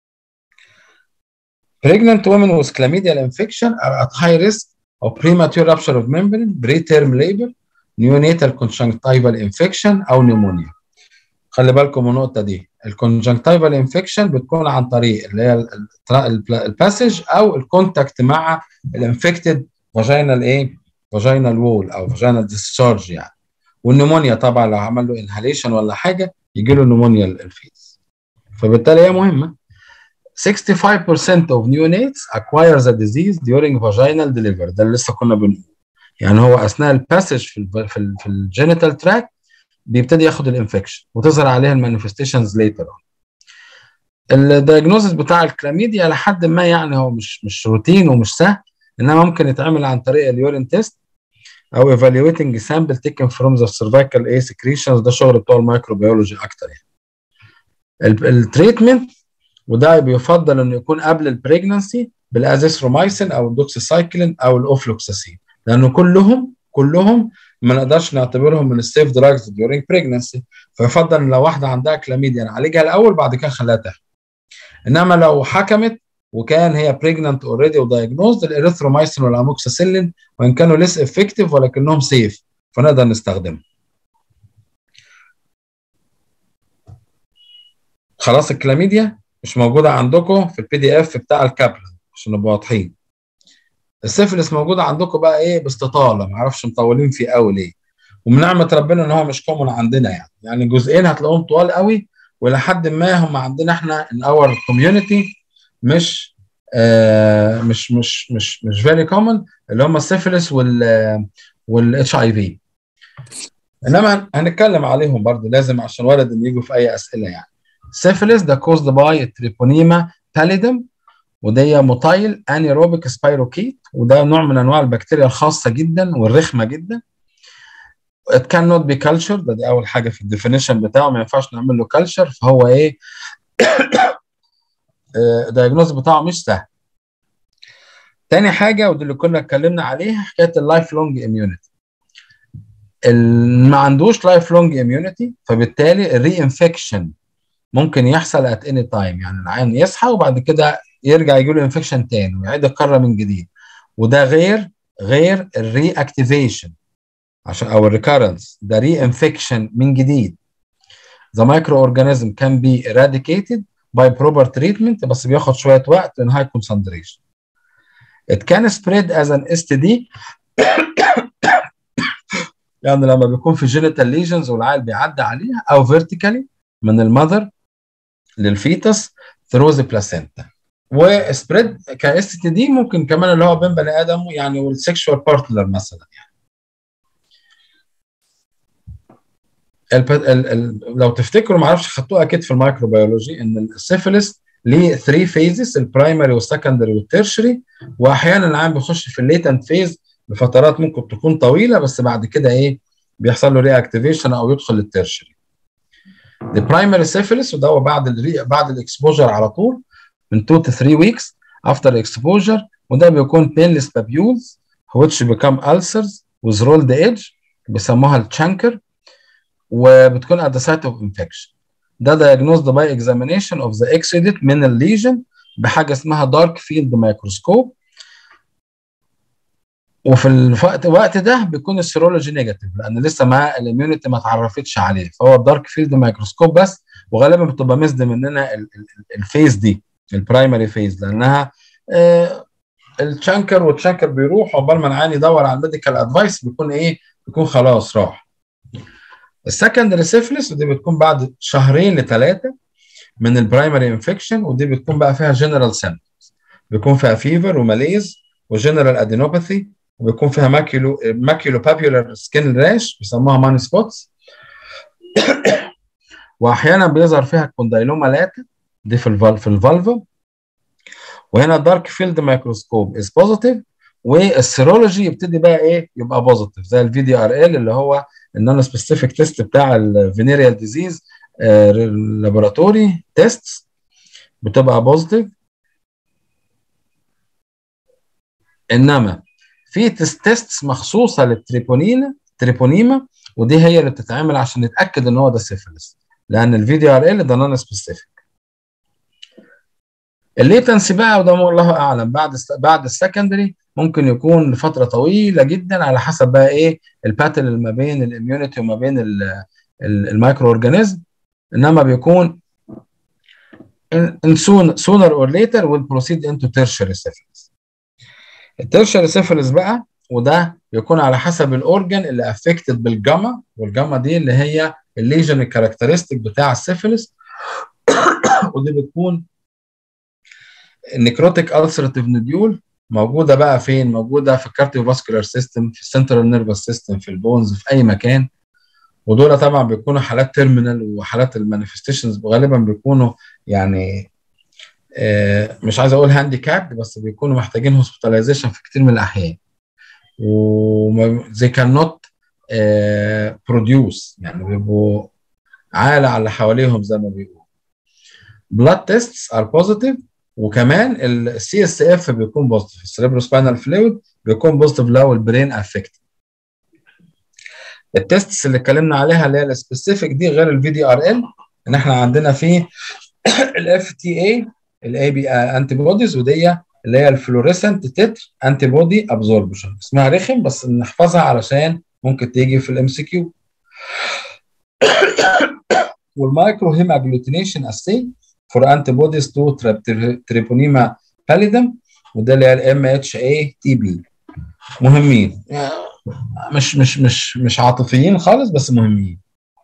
Pregnant women with chlamydial infection are at high risk of premature rupture of membrane, preterm labor, neonatal conjunctival infection او pneumonia. خلي بالكم من النقطه دي الكونجنكتيفال انفكشن بتكون عن طريق اللي هي الباسج او الكونتاكت مع الانفكتد فاجينال ايه فاجينال وول او فاجينال ديسشارج يعني والنمونيا طبعا لو عمل له انهاليشن ولا حاجه يجي له نمونيا الفيس فبالتالي هي مهمه 65% of neonates acquire the disease during vaginal delivery ده اللي لسه كنا بنقول يعني هو اثناء الباسج في ال في ال في الجينيتال تراك بيبتدي ياخد الانفكشن وتظهر عليها المانيفستيشنز ليتر اون الدايجنوزس بتاع الكلاميديا لحد ما يعني هو مش مش روتين ومش سهل انما ممكن يتعمل عن طريق اليورين تيست او ايفالويتنج سامبل تيكن فروم ذا سيرفايكال اي سكريشنز ده شغل بتوع الميكروبيولوجي اكتر يعني التريتمنت وده بيفضل انه يكون قبل البريجنسي بالازيثرومايسين او الدوكسيسايكلين او الاوفلوكساسين لانه كلهم كلهم ما نقدرش نعتبرهم من السيف دراجز ديورينج بريجنسي فيفضل لو واحده عندها كلاميديا نعالجها الاول بعد كده نخليها تحمل انما لو حكمت وكان هي بريجننت اوريدي ودايجنوزد الاريثرومايسين والاموكساسيلين وان كانوا ليس افكتيف ولكنهم سيف فنقدر نستخدمهم خلاص الكلاميديا مش موجوده عندكم في البي دي اف بتاع الكابلان عشان نبقى واضحين السيفلس موجود عندكم بقى ايه باستطاله ما اعرفش مطولين فيه قوي ليه ومن نعمه ربنا ان هو مش كومن عندنا يعني يعني جزئين هتلاقوهم طوال قوي والى حد ما هم عندنا احنا ان اور كوميونتي مش آه مش مش مش مش فيري كومن اللي هم السيفلس وال والاتش اي في انما هنتكلم عليهم برضو لازم عشان وارد ان يجوا في اي اسئله يعني سيفلس ده كوزد باي تريبونيما باليدم ودي موتايل انيروبيك سبايروكيت وده نوع من انواع البكتيريا الخاصه جدا والرخمه جدا it cannot be cultured ده دي اول حاجه في الديفينيشن بتاعه ما ينفعش نعمل له كلتشر فهو ايه الدايجنوز بتاعه مش سهل تاني حاجه ودي اللي كنا اتكلمنا عليها حكايه اللايف لونج اميونيتي ما عندوش لايف لونج اميونيتي فبالتالي الري انفكشن ممكن يحصل ات اني تايم يعني العيان يصحى وبعد كده يرجع يجي له انفكشن تاني ويعيد الكره من جديد وده غير غير الري اكتيفيشن عشان او الريكارنس ده ري انفكشن من جديد the microorganism can be eradicated by proper treatment بس بياخد شويه وقت in high concentration it can spread as an STD يعني لما بيكون في جينيتال ليجنز والعيل بيعدي عليها او فيرتيكالي من المذر للفيتس through the placenta وسبريد كاس تي دي ممكن كمان اللي هو بين بني ادم يعني والسكشوال بارتنر مثلا يعني الب... ال... ال... لو تفتكروا ما اعرفش خدتوها اكيد في الميكروبيولوجي ان السيفلس ليه 3 فيزز البرايمري والسكندري والترشري واحيانا العام بيخش في الليتنت فيز لفترات ممكن تكون طويله بس بعد كده ايه بيحصل له ري اكتيفيشن او يدخل الترشري البرايمري سيفيلس وده هو بعد ال بعد الاكسبوجر على طول من 2 to 3 weeks after exposure وده بيكون painless papules which become ulcers with rolled edge بيسموها التشانكر وبتكون at the site of infection ده diagnosed by examination of the exudate من الليجن بحاجه اسمها dark field microscope وفي الوقت الوقت ده بيكون السيرولوجي نيجاتيف لان لسه ما الاميونيتي ما اتعرفتش عليه فهو الدارك فيلد مايكروسكوب بس وغالبا بتبقى مزد مننا الفيز دي البرايمري فيز لانها آه الشانكر والشانكر بيروح عقبال ما العيان يدور على الميديكال ادفايس بيكون ايه بيكون خلاص راح السكندري سيفلس ودي بتكون بعد شهرين لثلاثه من البرايمري انفكشن ودي بتكون بقى فيها جنرال سيمبتومز بيكون فيها فيفر وماليز وجنرال ادينوباثي وبيكون فيها ماكيولو ماكيولو بابيولار سكين راش بيسموها ماني سبوتس واحيانا بيظهر فيها كوندايلوما لاتا دي في الفال في الفالفا وهنا الدارك فيلد مايكروسكوب از بوزيتيف والسيرولوجي يبتدي بقى ايه يبقى بوزيتيف زي الفي دي ار ال اللي هو النون سبيسيفيك تيست بتاع الفينيريال ديزيز لابوراتوري تيست بتبقى بوزيتيف انما في تيست مخصوصه للتريبونينا تريبونيما ودي هي اللي بتتعمل عشان نتاكد ان هو ده سيفلس لان الفي دي ار ال ده نون سبيسيفيك الليتنسي بقى وده الله اعلم بعد بعد السكندري ممكن يكون لفتره طويله جدا على حسب بقى ايه الباتل اللي ما بين الاميونيتي وما بين المايكرو اورجانيزم انما بيكون in soon sooner or later will proceed into tertiary syphilis. الترشري سيفلس بقى وده بيكون على حسب الاورجن اللي افكتد بالجاما والجاما دي اللي هي الليجن الكاركترستيك بتاع السيفلس ودي بتكون النكروتيك السرتيف نوديول موجوده بقى فين؟ موجوده في الكارديو فاسكولار سيستم في السنترال نيرفس سيستم في البونز في اي مكان ودول طبعا بيكونوا حالات تيرمينال وحالات المانيفستيشنز غالبا بيكونوا يعني آه مش عايز اقول هانديكاب بس بيكونوا محتاجين هوسبيتاليزيشن في كتير من الاحيان وزي كان نوت بروديوس يعني بيبقوا عالة على اللي حواليهم زي ما بيقولوا blood tests are positive وكمان السي اس اف بيكون بوزيتيف السيريبرو سباينال فلويد بيكون بوزيتيف لو البرين افكت التستس اللي اتكلمنا عليها اللي هي السبيسيفيك دي غير الفي دي ار ال ان احنا عندنا فيه الاف تي اي الاي بي انتي بوديز ودي اللي هي الفلوريسنت تتر انتي بودي ابزوربشن اسمها رخم بس نحفظها علشان ممكن تيجي في الام سي كيو والمايكرو هيم اجلوتينيشن اسي فور انتي بوديز تو تريبونيما باليدم وده اللي هي الام اتش اي تي بي مهمين مش مش مش مش عاطفيين خالص بس مهمين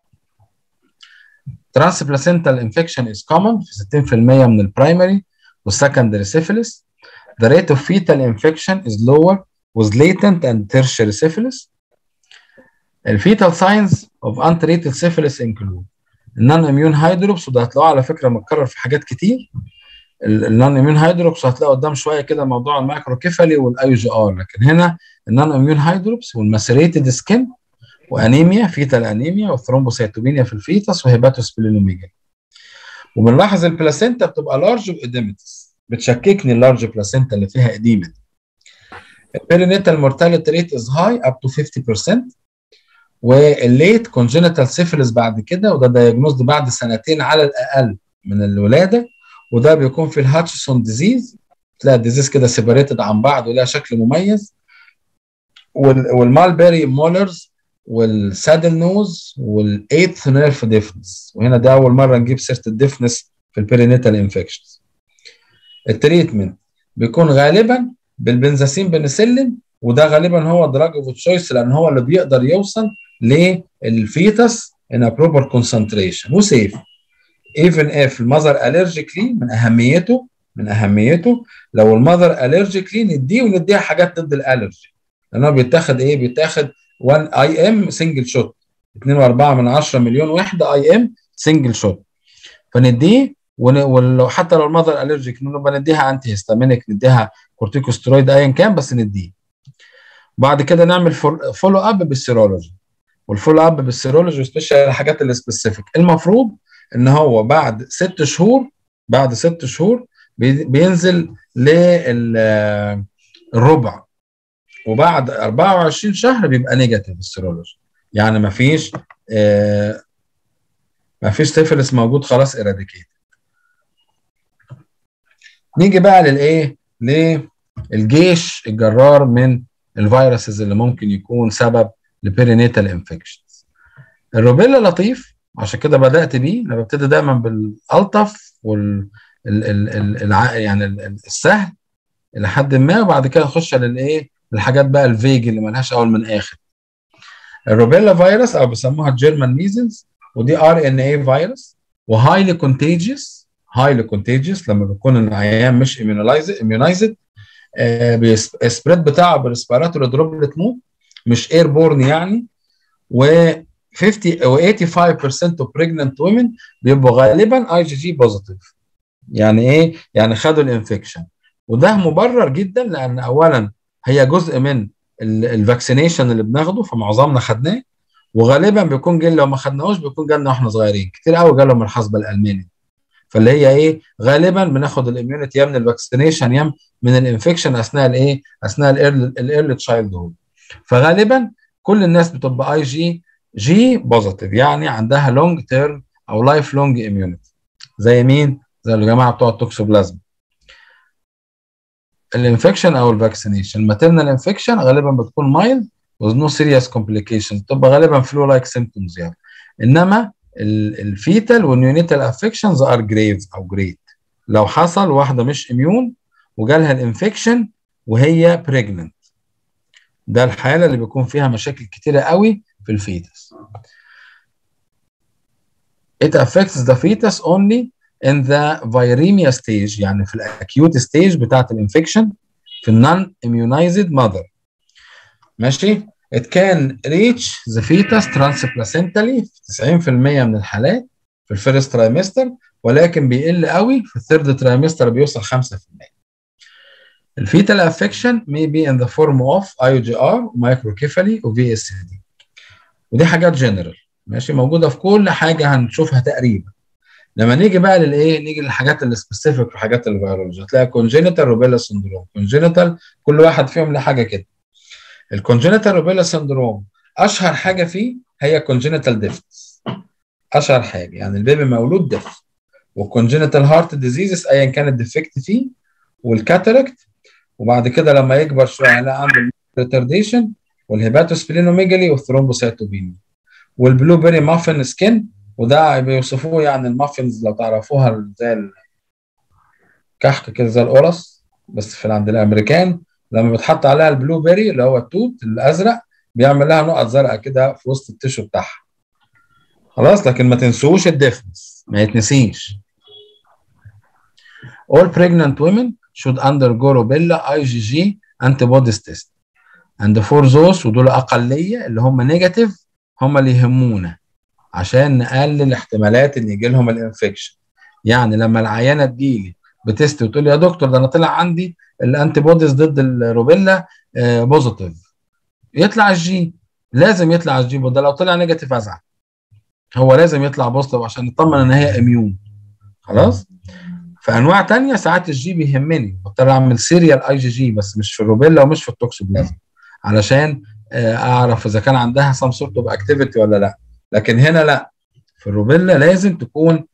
ترانس بلاسنتال انفكشن از كومن في 60% من البرايمري والسكندري syphilis the rate of fetal infection is lower with latent and tertiary syphilis الفيتال signs of untreated syphilis include النون اميون هايدروبس وده هتلاقوه على فكره متكرر في حاجات كتير النون اميون هايدروبس هتلاقوا قدام شويه كده موضوع المايكروكيفالي والاي جي ار لكن هنا النون اميون هايدروبس والماسيريتد سكين وانيميا فيتال انيميا وثرومبوسيتوبينيا في الفيتس وهيباتوسبلينوميجا وبنلاحظ البلاسينتا بتبقى لارج واديمتس بتشككني اللارج بلاسينتا اللي فيها اديمه البيرينيتال مورتاليتي ريت از هاي اب تو 50% والليت كونجنتال سيفلس بعد كده وده دايجنوزد بعد سنتين على الاقل من الولاده وده بيكون في الهاتشسون ديزيز تلاقي الديزيز كده سيبريتد عن بعض ولها شكل مميز والمالبري مولرز والسادل نوز والايث نيرف ديفنس وهنا ده اول مره نجيب سيره الديفنس في البيرينيتال انفكشنز التريتمنت بيكون غالبا بالبنزاسين بنسلين وده غالبا هو دراج اوف تشويس لان هو اللي بيقدر يوصل للفيتس ان بروبر كونسنتريشن وسيف ايفن اف المذر الرجيكلي من اهميته من اهميته لو المذر الرجيكلي نديه ونديها حاجات ضد الالرجي لان هو بيتاخد ايه بيتاخد 1 اي ام سنجل شوت 2.4 من 10 مليون وحده اي ام سنجل شوت فنديه ولو حتى لو المذر الرجيك نبقى نديها انتي هيستامينيك نديها كورتيكوسترويد ايا كان بس نديه بعد كده نعمل فولو اب بالسيرولوجي والفولو اب بالسيرولوجي سبيشال الحاجات السبيسيفيك المفروض ان هو بعد ست شهور بعد ست شهور بينزل للربع وبعد 24 شهر بيبقى نيجاتيف السيرولوجي يعني ما فيش آه ما فيش سيفلس موجود خلاص اراديكيت نيجي بقى للايه للجيش الجرار من الفيروسز اللي ممكن يكون سبب لبيرينيتال انفكشنز الروبيلا لطيف عشان كده بدات بيه انا ببتدي دايما بالالطف وال ال ال ال الع... يعني السهل الى حد ما وبعد كده نخش للايه الحاجات بقى الفيج اللي ملهاش اول من اخر الروبيلا فيروس او بيسموها الجيرمان ميزلز ودي ار ان اي فيروس وهايلي كونتيجيوس هايلي كونتيجيوس لما بيكون العيان مش اميونايزد السبريد بتاعه بالريسبيراتوري دروبلت مود مش اير بورن يعني و 50 و 85% اوف بريجننت وومن بيبقوا غالبا اي جي جي بوزيتيف يعني ايه؟ يعني خدوا الانفكشن وده مبرر جدا لان اولا هي جزء من الفاكسينيشن اللي بناخده فمعظمنا خدناه وغالبا بيكون جاي لو ما خدناهوش بيكون جالنا واحنا صغيرين كتير قوي جالهم من الحصبه الالماني فاللي هي ايه غالبا بناخد الاميونيتي يا من الفاكسينيشن يا من الانفكشن اثناء الايه اثناء الايرلي تشايلد هود فغالبا كل الناس بتبقى اي جي جي بوزيتيف يعني عندها لونج تيرم او لايف لونج اميونيتي زي مين زي الجماعه بتوع التوكسوبلازما الانفكشن او الفاكسينيشن الماتيرنال انفكشن غالبا بتكون مايلد with no serious complications تبقى غالبا فلو لايك symptoms يعني انما الفيتال والنيونيتال افكشنز ار جريف او جريت لو حصل واحده مش اميون وجالها الانفكشن وهي بريجننت ده الحاله اللي بيكون فيها مشاكل كتيره قوي في الفيتس it affects the fetus only in the viremia stage يعني في الاكيوت ستيج بتاعت الانفكشن في النون immunized mother ماشي it can reach the fetus transplacentally في 90% من الحالات في الفيرست ترايمستر ولكن بيقل قوي في الثيرد ترايمستر بيوصل 5% الفيتال افكشن may be in the form of IUGR ومايكروكيفالي وفي اس دي ودي حاجات جنرال ماشي موجوده في كل حاجه هنشوفها تقريبا لما نيجي بقى للايه نيجي للحاجات السبيسيفيك في حاجات الفيرولوجي هتلاقي كونجينيتال روبيلا سندروم كونجينيتال كل واحد فيهم له حاجه كده الكونجينيتال روبيلا سندروم اشهر حاجه فيه هي كونجينيتال ديفنس اشهر حاجه يعني البيبي مولود ديف والكونجينيتال هارت ديزيزز ايا كان الديفكت فيه والكاتاراكت وبعد كده لما يكبر شويه هنلاقي عنده ريتارديشن والهيباتوسبلينوميجالي والثرومبوسيتوبينيا والبلو بيري مافن سكين وده بيوصفوه يعني المافنز لو تعرفوها زي الكحك كده زي القرص بس في عند الامريكان لما بتحط عليها البلو بيري اللي هو التوت الازرق بيعمل لها نقط زرقاء كده في وسط التيشو بتاعها خلاص لكن ما تنسوش الديفنس ما يتنسيش all pregnant women should undergo rubella IgG antibodies test and for those ودول اقليه اللي هم نيجاتيف هم اللي يهمونا عشان نقلل احتمالات ان يجي لهم الانفكشن يعني لما العيانه تجيلي بتست وتقول لي يا دكتور ده انا طلع عندي الانتي بوديز ضد الروبيلا آه بوزيتيف يطلع الجي لازم يطلع الجي ده لو طلع نيجاتيف ازعل هو لازم يطلع بوزيتيف عشان نطمن ان هي اميون خلاص فانواع تانية ساعات الجي بيهمني بضطر اعمل سيريال اي جي جي بس مش في الروبيلا ومش في التوكسوبلازم علشان اعرف اذا كان عندها سام سورت اوف اكتيفيتي ولا لا لكن هنا لا في الروبيلا لازم تكون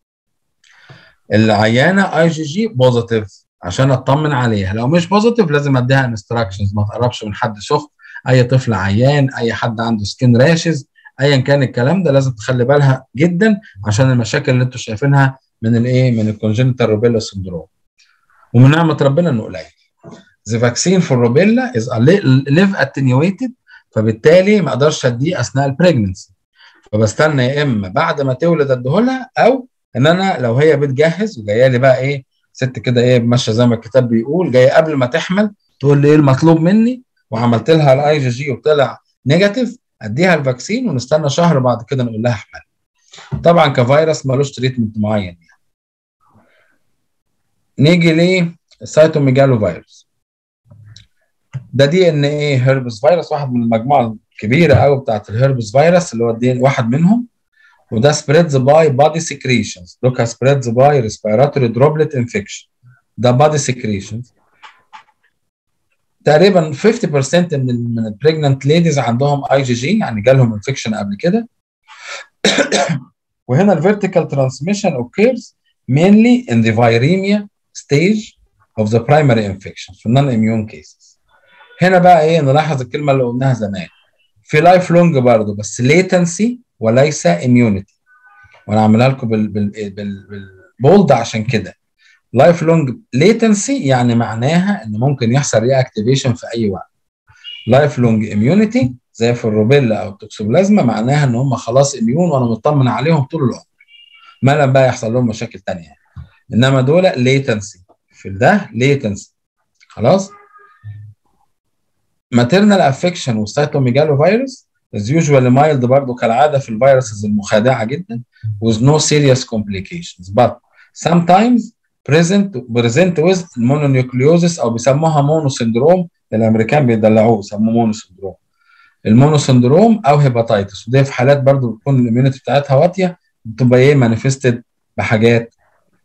العيانه اي جي جي بوزيتيف عشان اطمن عليها لو مش بوزيتيف لازم اديها انستراكشنز ما تقربش من حد سخن اي طفل عيان اي حد عنده سكين راشز ايا كان الكلام ده لازم تخلي بالها جدا عشان المشاكل اللي انتم شايفينها من الايه من الكونجنتال روبيلا سندروم ومن نعمه ربنا انه قليل The vaccine for rubella is a live attenuated فبالتالي ما اقدرش اديه اثناء البريجننسي فبستنى يا اما بعد ما تولد اديهولها او ان انا لو هي بتجهز وجايه لي بقى ايه ست كده ايه ماشيه زي ما الكتاب بيقول جايه قبل ما تحمل تقول لي ايه المطلوب مني وعملت لها الاي جي جي وطلع نيجاتيف اديها الفاكسين ونستنى شهر بعد كده نقول لها احمل طبعا كفيروس ملوش تريتمنت معين يعني نيجي للسيتوميجالو فيروس ده دي ان ايه هيربس فيروس واحد من المجموعه الكبيره قوي بتاعت الهيربس فيروس اللي هو الدي واحد منهم وده spreads by body secretions لوكا spreads by respiratory droplet infection ده body secretions تقريبا 50% من ال من البريجننت ليديز عندهم اي جي جي يعني جالهم انفكشن قبل كده وهنا الفيرتيكال ترانسميشن occurs mainly in the viremia stage of the primary infection في non immune cases هنا بقى ايه نلاحظ الكلمه اللي قلناها زمان في لايف لونج برضه بس latency وليس immunity وانا عاملها لكم بال بال بال بالبولد عشان كده لايف لونج ليتنسي يعني معناها ان ممكن يحصل ري اكتيفيشن في اي وقت لايف لونج اميونيتي زي في الروبيلا او التوكسوبلازما معناها ان هم خلاص اميون وانا مطمن عليهم طول العمر ما لم بقى يحصل لهم مشاكل ثانيه انما دول ليتنسي في ده ليتنسي خلاص ماتيرنال افكشن والسيتوميجالو فيروس is usually mild برضه كالعاده في الفيروسز المخادعه جدا with no serious complications but sometimes present present with mononucleosis او بيسموها مونو سندروم الامريكان بيدلعوه بيسموه مونو سندروم المونو سندروم او هيباتيتس ودي في حالات برضه بتكون الاميونيتي بتاعتها واطيه بتبقى ايه مانيفستد بحاجات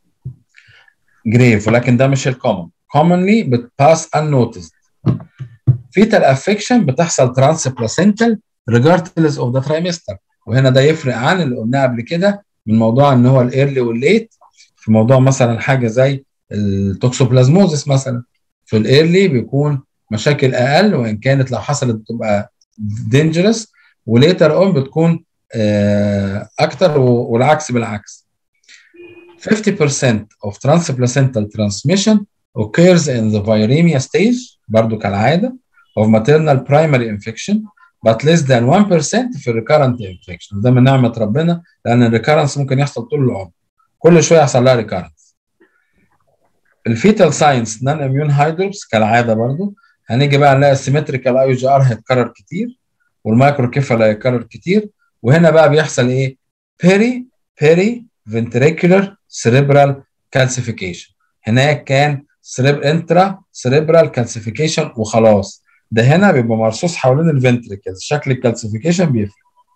جريف ولكن ده مش الكومن commonly بتباس unnoticed fetal affection بتحصل ترانس بلاسنتال regardless of the trimester وهنا ده يفرق عن اللي قلناه قبل كده من موضوع ان هو الايرلي والليت في موضوع مثلا حاجه زي التوكسوبلازموزس مثلا في الايرلي بيكون مشاكل اقل وان كانت لو حصلت بتبقى دينجرس وليتر اون بتكون اكتر والعكس بالعكس 50% of transplacental transmission occurs in the viremia stage برضو كالعاده of maternal primary infection but less than 1% في recurrent infection ده من نعمه ربنا لان الريكارنس ممكن يحصل طول العمر كل شويه يحصل لها ريكارنس الفيتال ساينس نون اميون هايدروبس كالعاده برضو هنيجي بقى نلاقي السيمتريكال اي جي ار هيتكرر كتير والمايكرو كيفال هيتكرر كتير وهنا بقى بيحصل ايه بيري بيري فنتريكولار سيريبرال كالسيفيكيشن هناك كان سريب انترا سريبرال كالسيفيكيشن وخلاص ده هنا بيبقى مرصوص حوالين الفنتريكلز شكل الكالسيفيكيشن بيفرق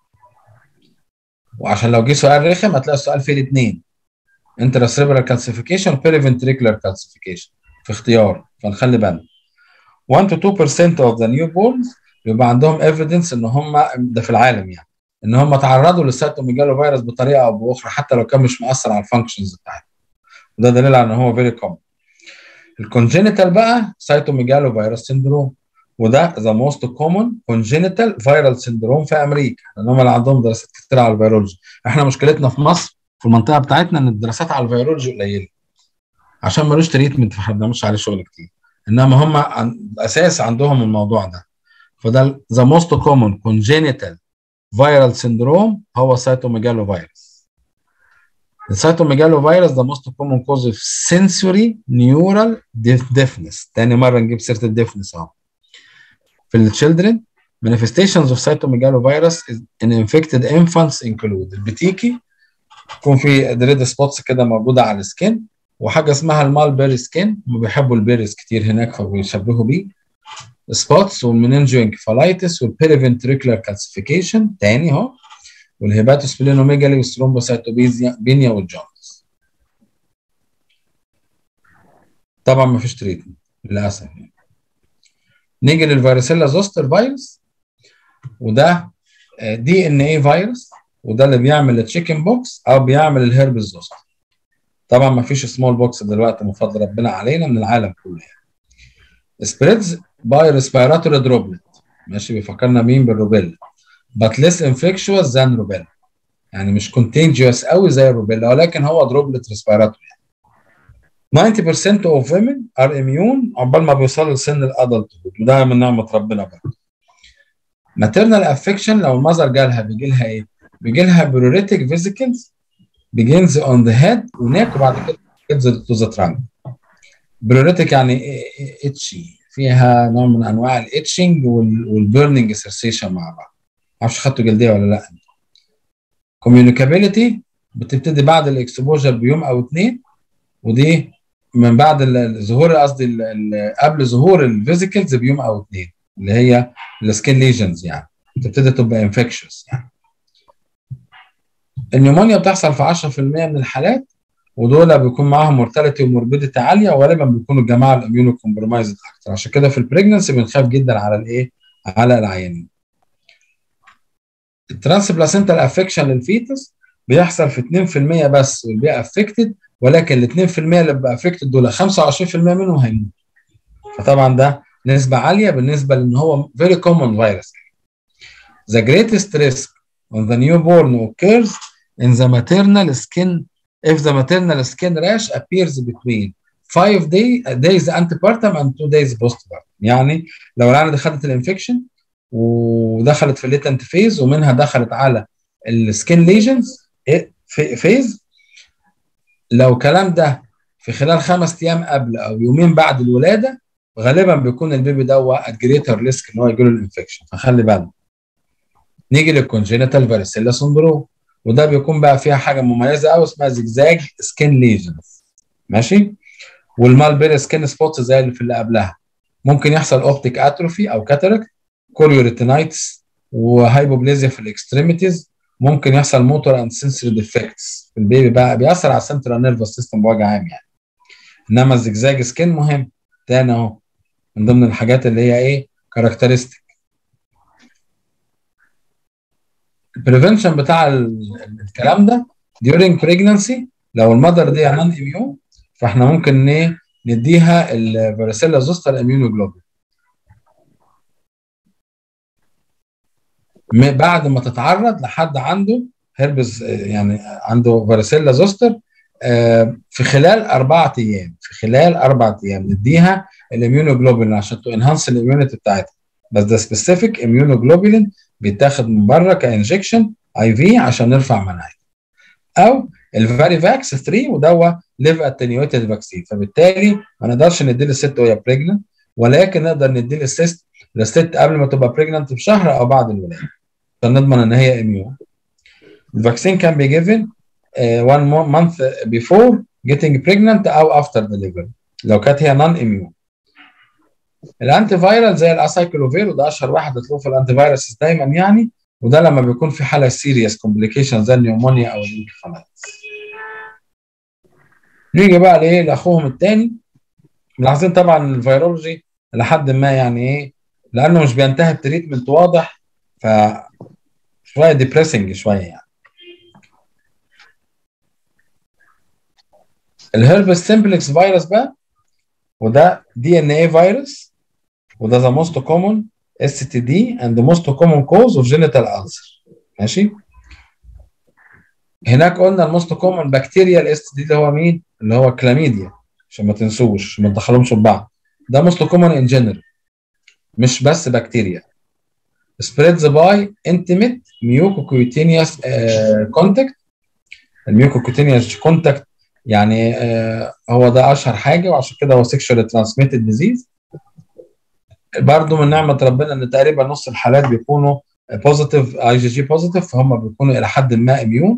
وعشان لو جه سؤال رخم هتلاقي السؤال فيه الاثنين انترا سريبرال كالسيفيكيشن بيري فنتريكولار كالسيفيكيشن في اختيار فنخلي بالنا 1 to 2% of the newborns بيبقى عندهم evidence ان هم ده في العالم يعني ان هم تعرضوا للسيتوميجالو فيروس بطريقه او باخرى حتى لو كان مش مؤثر على الفانكشنز بتاعتهم وده دليل على ان هو فيري كومن الكونجينيتال بقى سيتوميجالو فيروس سيندروم وده ذا موست كومن كونجينيتال فيرال سيندروم في امريكا لان هم اللي عندهم دراسات كتير على الفيرولوجي احنا مشكلتنا في مصر في المنطقه بتاعتنا ان الدراسات على الفيرولوجي قليله عشان ملوش تريتمنت فاحنا ما بنعملش عليه شغل كتير انما هم عن... الاساس عندهم الموضوع ده فده ذا موست كومن كونجينيتال فيرال سيندروم هو سيتوميجالو فيروس السيتوميجالو فيروس ده موست كومن كوز اوف سنسوري نيورال ديفنس تاني مره نجيب سيره الديفنس اهو في التشيلدرن manifestations of cytomegalovirus in infected infants include البتيكي يكون في دريد سبوتس كده موجوده على السكين وحاجه اسمها المال بيري سكين هم بيحبوا البيريز كتير هناك فبيشبهوا بيه سبوتس والمننجو انكفالايتس والبيريفنتريكولار كالسيفيكيشن تاني اهو والهيباتوسبلينوميجالي والثرومبوسايتوبينيا والجوندس طبعا ما فيش تريتمنت للاسف يعني نيجي للفيروسيلا زوستر فيروس وده دي ان اي فيروس وده اللي بيعمل التشيكن بوكس او بيعمل الهربس زوستر طبعا ما فيش سمول بوكس دلوقتي من فضل ربنا علينا من العالم كله يعني سبريدز باي ريسبيراتوري دروبلت ماشي بيفكرنا مين بالروبيلا but less infectious than روبيلا يعني مش contagious قوي زي الروبيلا ولكن هو دروبلت ريسبيراتوري 90% of women are immune عقبال ما بيوصلوا لسن الادلت وده من نعمه ربنا برضه maternal affection لو المذر جالها بيجي لها ايه؟ بيجي لها pruritic vesicles begins on the head وناك وبعد كده تنزل to the trunk pruritic يعني اتشي فيها نوع من انواع الاتشنج والبيرنينج سنسيشن مع بعض معرفش خدتوا جلديه ولا لا communicability بتبتدي بعد الاكسبوجر بيوم او اتنين ودي من بعد ال- ال- ظهور قصدي ال- ال- قبل ظهور الفيزيكلز بيوم او اتنين اللي هي السكين ليجنز يعني تبتدي تبقى انفكشوس يعني النيمونيا بتحصل في 10% من الحالات ودول بيكون معاهم مورتاليتي وموربيديتي عاليه وغالبا بيكونوا الجماعه الاميونو كومبرومايزد اكتر عشان كده في البريجنسي بنخاف جدا على الايه؟ على العيانين. الترانس بلاسنتال افكشن للفيتس بيحصل في 2% بس والباقي افكتد ولكن ال 2% اللي بقى افكتد دول 25% منهم هيموتوا. فطبعا ده نسبه عاليه بالنسبه لان هو فيري كومون فيروس. The greatest risk on the newborn occurs in the maternal skin if the maternal skin rash appears between 5 day, days antepartum and 2 days postpartum يعني لو العيانه دي خدت الانفكشن ودخلت في الليتنت فيز ومنها دخلت على السكين ليجنز فيز لو الكلام ده في خلال خمس ايام قبل او يومين بعد الولاده غالبا بيكون البيبي ده ات جريتر ريسك ان هو يجيله الانفكشن فخلي بالك نيجي للكونجينيتال فاريسيلا سندروم وده بيكون بقى فيها حاجه مميزه قوي اسمها زجزاج سكين ليجنز ماشي والمالبيري سكين سبوتس زي اللي في اللي قبلها ممكن يحصل اوبتيك اتروفي او كاتاراكت كوريوريتينايتس وهايبوبليزيا في الاكستريميتيز ممكن يحصل موتور اند سنسوري ديفكتس في البيبي بقى بيأثر على السنترال نيرفس سيستم بوجه عام يعني انما الزجزاج سكين مهم تاني اهو من ضمن الحاجات اللي هي ايه كاركترستيك البريفنشن بتاع ال- الكلام ده during pregnancy لو المذر دي نون اميون فاحنا ممكن ايه نديها الفاريسيلا زوستر اميونوجلوبين م- بعد ما تتعرض لحد عنده هربس يعني عنده فاريسيلا زوستر آه، في خلال أربعة أيام في خلال أربعة أيام نديها الاميونوجلوبولين عشان تو انهانس الاميونيتي بتاعتها بس ده سبيسيفيك اميونوجلوبولين بيتاخد من بره كانجكشن اي في عشان نرفع مناعتها او الفاري فاكس 3 ودوا ليف اتنيويتد فاكسين فبالتالي ما نقدرش نديه للست وهي بريجننت ولكن نقدر نديه للست للست قبل ما تبقى بريجننت بشهر او بعد الولاده عشان نضمن ان هي اميون الفاكسين كان بي جيفن one month before getting pregnant او after delivery لو كانت هي نون اميون الانتي فايرال زي الاسايكلوفير وده اشهر واحد هتلاقوه في الانتي فايروس دايما يعني وده لما بيكون في حاله سيريس كومبليكيشن زي النيومونيا او الانكفالايتس نيجي بقى لايه لاخوهم الثاني ملاحظين طبعا الفيرولوجي لحد ما يعني ايه لانه مش بينتهي بتريتمنت واضح ف شويه ديبريسنج شويه يعني الهربس سمبلكس فيروس بقى وده دي ان اي فيروس وده ذا موست كومون اس تي دي اند موست كومون كوز اوف جينيتال ألسر ماشي هناك قلنا الموست كومون بكتيريا اس تي دي اللي هو مين؟ اللي هو كلاميديا عشان ما تنسوش عشان ما تدخلهمش ببعض ده موست كومون ان جنرال مش بس بكتيريا spreads by intimate mucocutaneous uh, contact الميوكوكوتينيوس كونتاكت يعني آه هو ده اشهر حاجه وعشان كده هو سيكشوال ترانسميتد ديزيز برضه من نعمه ربنا ان تقريبا نص الحالات بيكونوا بوزيتيف اي جي جي بوزيتيف فهم بيكونوا الى حد ما اميون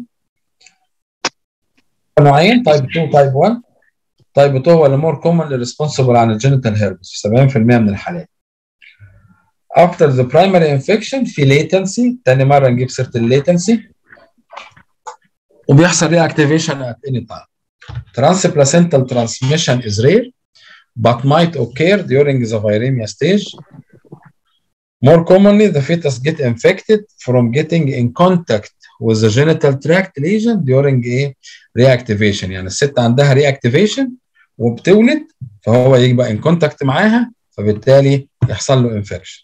نوعين تايب 2 تايب 1 تايب 2 هو اللي مور كومن ريسبونسبل عن الجينيتال هيربس في 70% من الحالات after the primary infection في latency تاني مره نجيب سيره الليتنسي وبيحصل reactivation at any time transplacental transmission is rare but might occur during the viremia stage. More commonly, the fetus get infected from getting in contact with the genital tract lesion during a reactivation. يعني الست عندها reactivation وبتولد فهو يبقى in contact معاها فبالتالي يحصل له infection.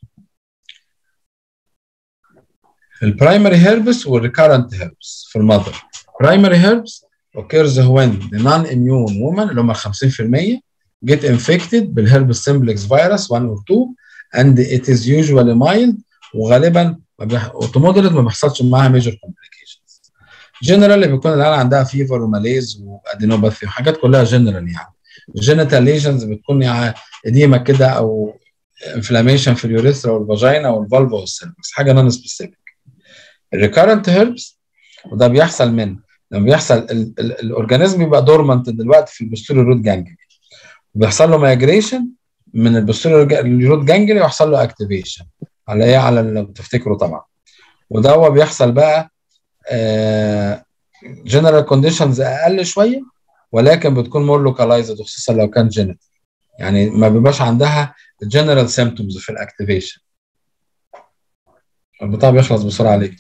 البرايمري هيربس والريكارنت هيربس في المذر. primary herbs occurs when the non-immune woman اللي هم 50% get infected بالهربس simplex virus 1 or 2 and it is usually mild وغالبا اوتومودريت ما بيحصلش معاها major complications. generally بيكون العيال عندها فيفر وماليز وادينوباثي وحاجات كلها جنرال يعني. الجينيتال ليجنز بتكون يعني اديمه كده او انفلاميشن في اليوريثرا والفاجينا والفالفا والسيرفكس حاجه نون سبيسيفيك. الريكارنت هيربس وده بيحصل من لما بيحصل الاورجانيزم بيبقى دورمنت دلوقتي في البوستيريور روت جانجلي بيحصل له مايجريشن من البوستيريور جانجلي ويحصل له اكتيفيشن على ايه على لو تفتكروا طبعا وده هو بيحصل بقى جنرال كونديشنز اقل شويه ولكن بتكون مور لوكالايزد خصوصا لو كان جينيتال يعني ما بيبقاش عندها جنرال سيمتومز في الاكتيفيشن البتاع بيخلص بسرعه عليك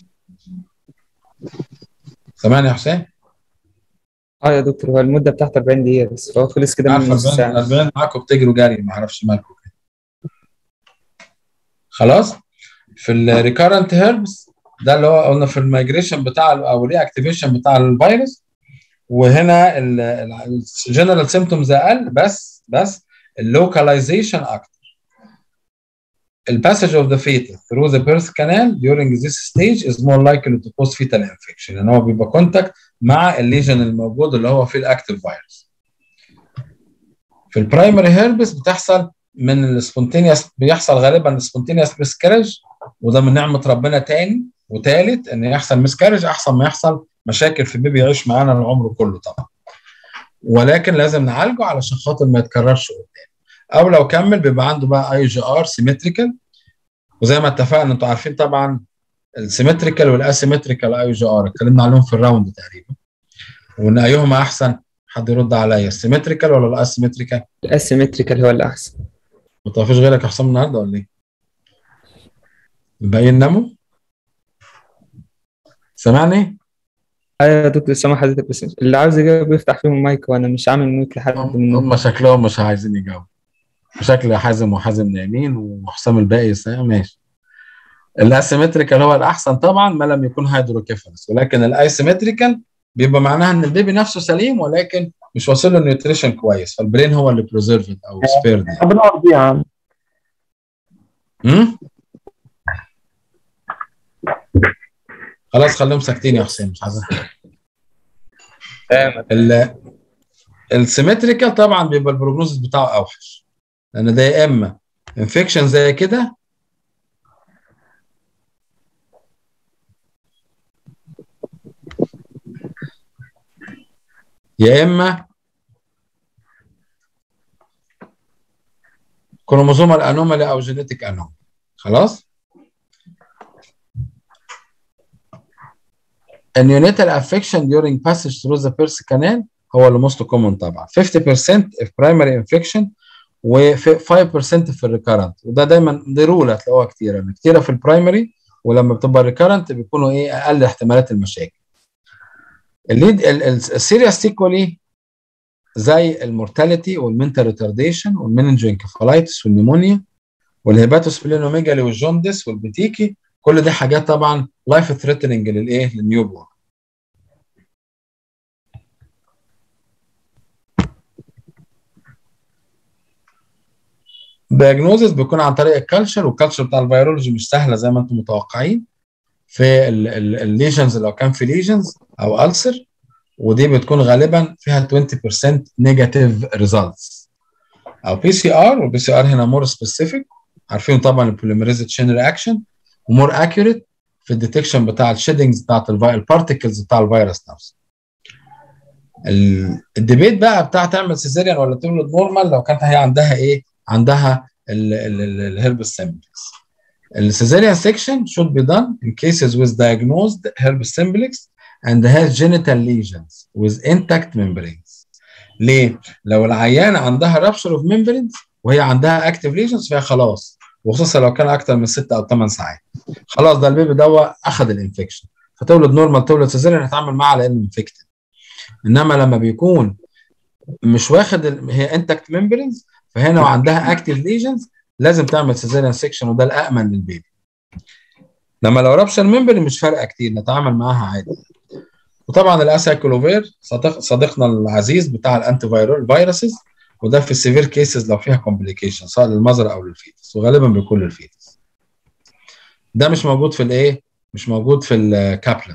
سامعني يا حسين؟ اه يا دكتور هو المده بتاعت 40 دقيقه بس فهو خلص كده من عارف نص 40 ساعه 40 معاكم بتجروا جري ما اعرفش مالكم كده خلاص في الريكارنت هيربس ده اللي هو قلنا في المايجريشن بتاع ال- او الري اكتيفيشن بتاع الفيروس وهنا الجنرال سيمتومز اقل بس بس اللوكاليزيشن اكتر الباسج of the fetus through the birth canal during this stage is more likely to cause fetal infection يعني هو بيبقى كونتاكت مع الليجن الموجود اللي هو فيه الاكتيف فيروس في البرايمري هيربس بتحصل من السبونتينيوس بيحصل غالبا سبونتينيوس مسكرج وده من نعمه ربنا تاني وتالت ان يحصل مسكرج احسن ما يحصل مشاكل في بيبي يعيش معانا العمر كله طبعا ولكن لازم نعالجه علشان خاطر ما يتكررش قدام او لو كمل بيبقى عنده بقى اي جي ار سيمتريكال وزي ما اتفقنا انتوا عارفين طبعا السيمتريكال والاسيمتريكال اي جي ار اتكلمنا عليهم في الراوند تقريبا وان ايهما احسن حد يرد عليا السيمتريكال ولا الاسيمتريكال الاسيمتريكال هو الاحسن ما فيش غيرك يا حسام النهارده ولا ايه؟ الباقيين ناموا؟ سامعني؟ ايوه يا دكتور سامع حضرتك بس اللي عاوز يجاوب يفتح فيهم المايك وانا مش عامل ميوت لحد منهم هم شكلهم مش عايزين يجاوبوا شكل حازم وحازم نايمين وحسام الباقي سا- ماشي الاسيمتريكال هو الاحسن طبعا ما لم يكن هيدروكيفالس ولكن الايسيمتريكال بيبقى معناها ان البيبي نفسه سليم ولكن مش واصل له نيوتريشن كويس فالبرين هو اللي بريزيرفد او سبيرد يعني. بنقعد يا عم أمم؟ خلاص خليهم ساكتين يا حسين مش عايزين تمام ال- السيمتريكال طبعا بيبقى البروجنوزس بتاعه اوحش لان ده يا اما انفكشن زي كده يا اما كروموزومال انومالي او جينيتك انومالي خلاص النيونيتال افكشن during passage through the birth canal هو اللي موست كومن طبعا 50% في برايمري انفكشن و5% في الريكارنت وده دايما دي رول هتلاقوها كتير يعني كتيره في البرايمري ولما بتبقى ريكارنت بيكونوا ايه اقل احتمالات المشاكل الليد السيريس سيكولي زي المورتاليتي والمنتال ريتارديشن والمننجو انكفالايتس والنيمونيا والهيباتوسبلينوميجالي والجوندس والبتيكي كل دي حاجات طبعا لايف ثريتنينج للايه للنيو بورن دايجنوزس بيكون عن طريق الكالتشر والكالتشر بتاع الفيرولوجي مش سهله زي ما انتم متوقعين في الليجنز لو كان في ليجنز او ألسر ودي بتكون غالبا فيها 20% نيجاتيف ريزلتس او بي سي ار والبي سي ار هنا مور سبيسيفيك عارفين طبعا البوليميريز تشين رياكشن ومور اكيوريت في الديتكشن بتاع الشيدنجز بتاعت البارتكلز بتاع الفيروس نفسه الديبيت بقى بتاع تعمل سيزيريان ولا تولد نورمال لو كانت هي عندها ايه عندها الهربس سيمبلكس السيزيريان section should be done in cases with diagnosed herpes simplex and has genital lesions with intact membranes ليه؟ لو العيانه عندها rupture of membranes وهي عندها active lesions فهي خلاص وخصوصا لو كان اكتر من 6 او 8 ساعات خلاص ده البيبي ده اخذ الانفكشن فتولد نورمال تولد سيزيريان هتعامل معاه على انه انفكتد انما لما بيكون مش واخد ال... هي انتاكت ممبرينز فهنا وعندها اكتيف ليجنز لازم تعمل سيزيريان سيكشن وده الامن للبيبي لما لو رابشر ممبرين مش فارقه كتير نتعامل معاها عادي وطبعا الاسايكلوفير صديق صديقنا العزيز بتاع الانتي فايرال فيروسز وده في السيفير كيسز لو فيها كومبليكيشن سواء للمزر او للفيتس وغالبا بيكون للفيتس ده مش موجود في الايه مش موجود في الكابلن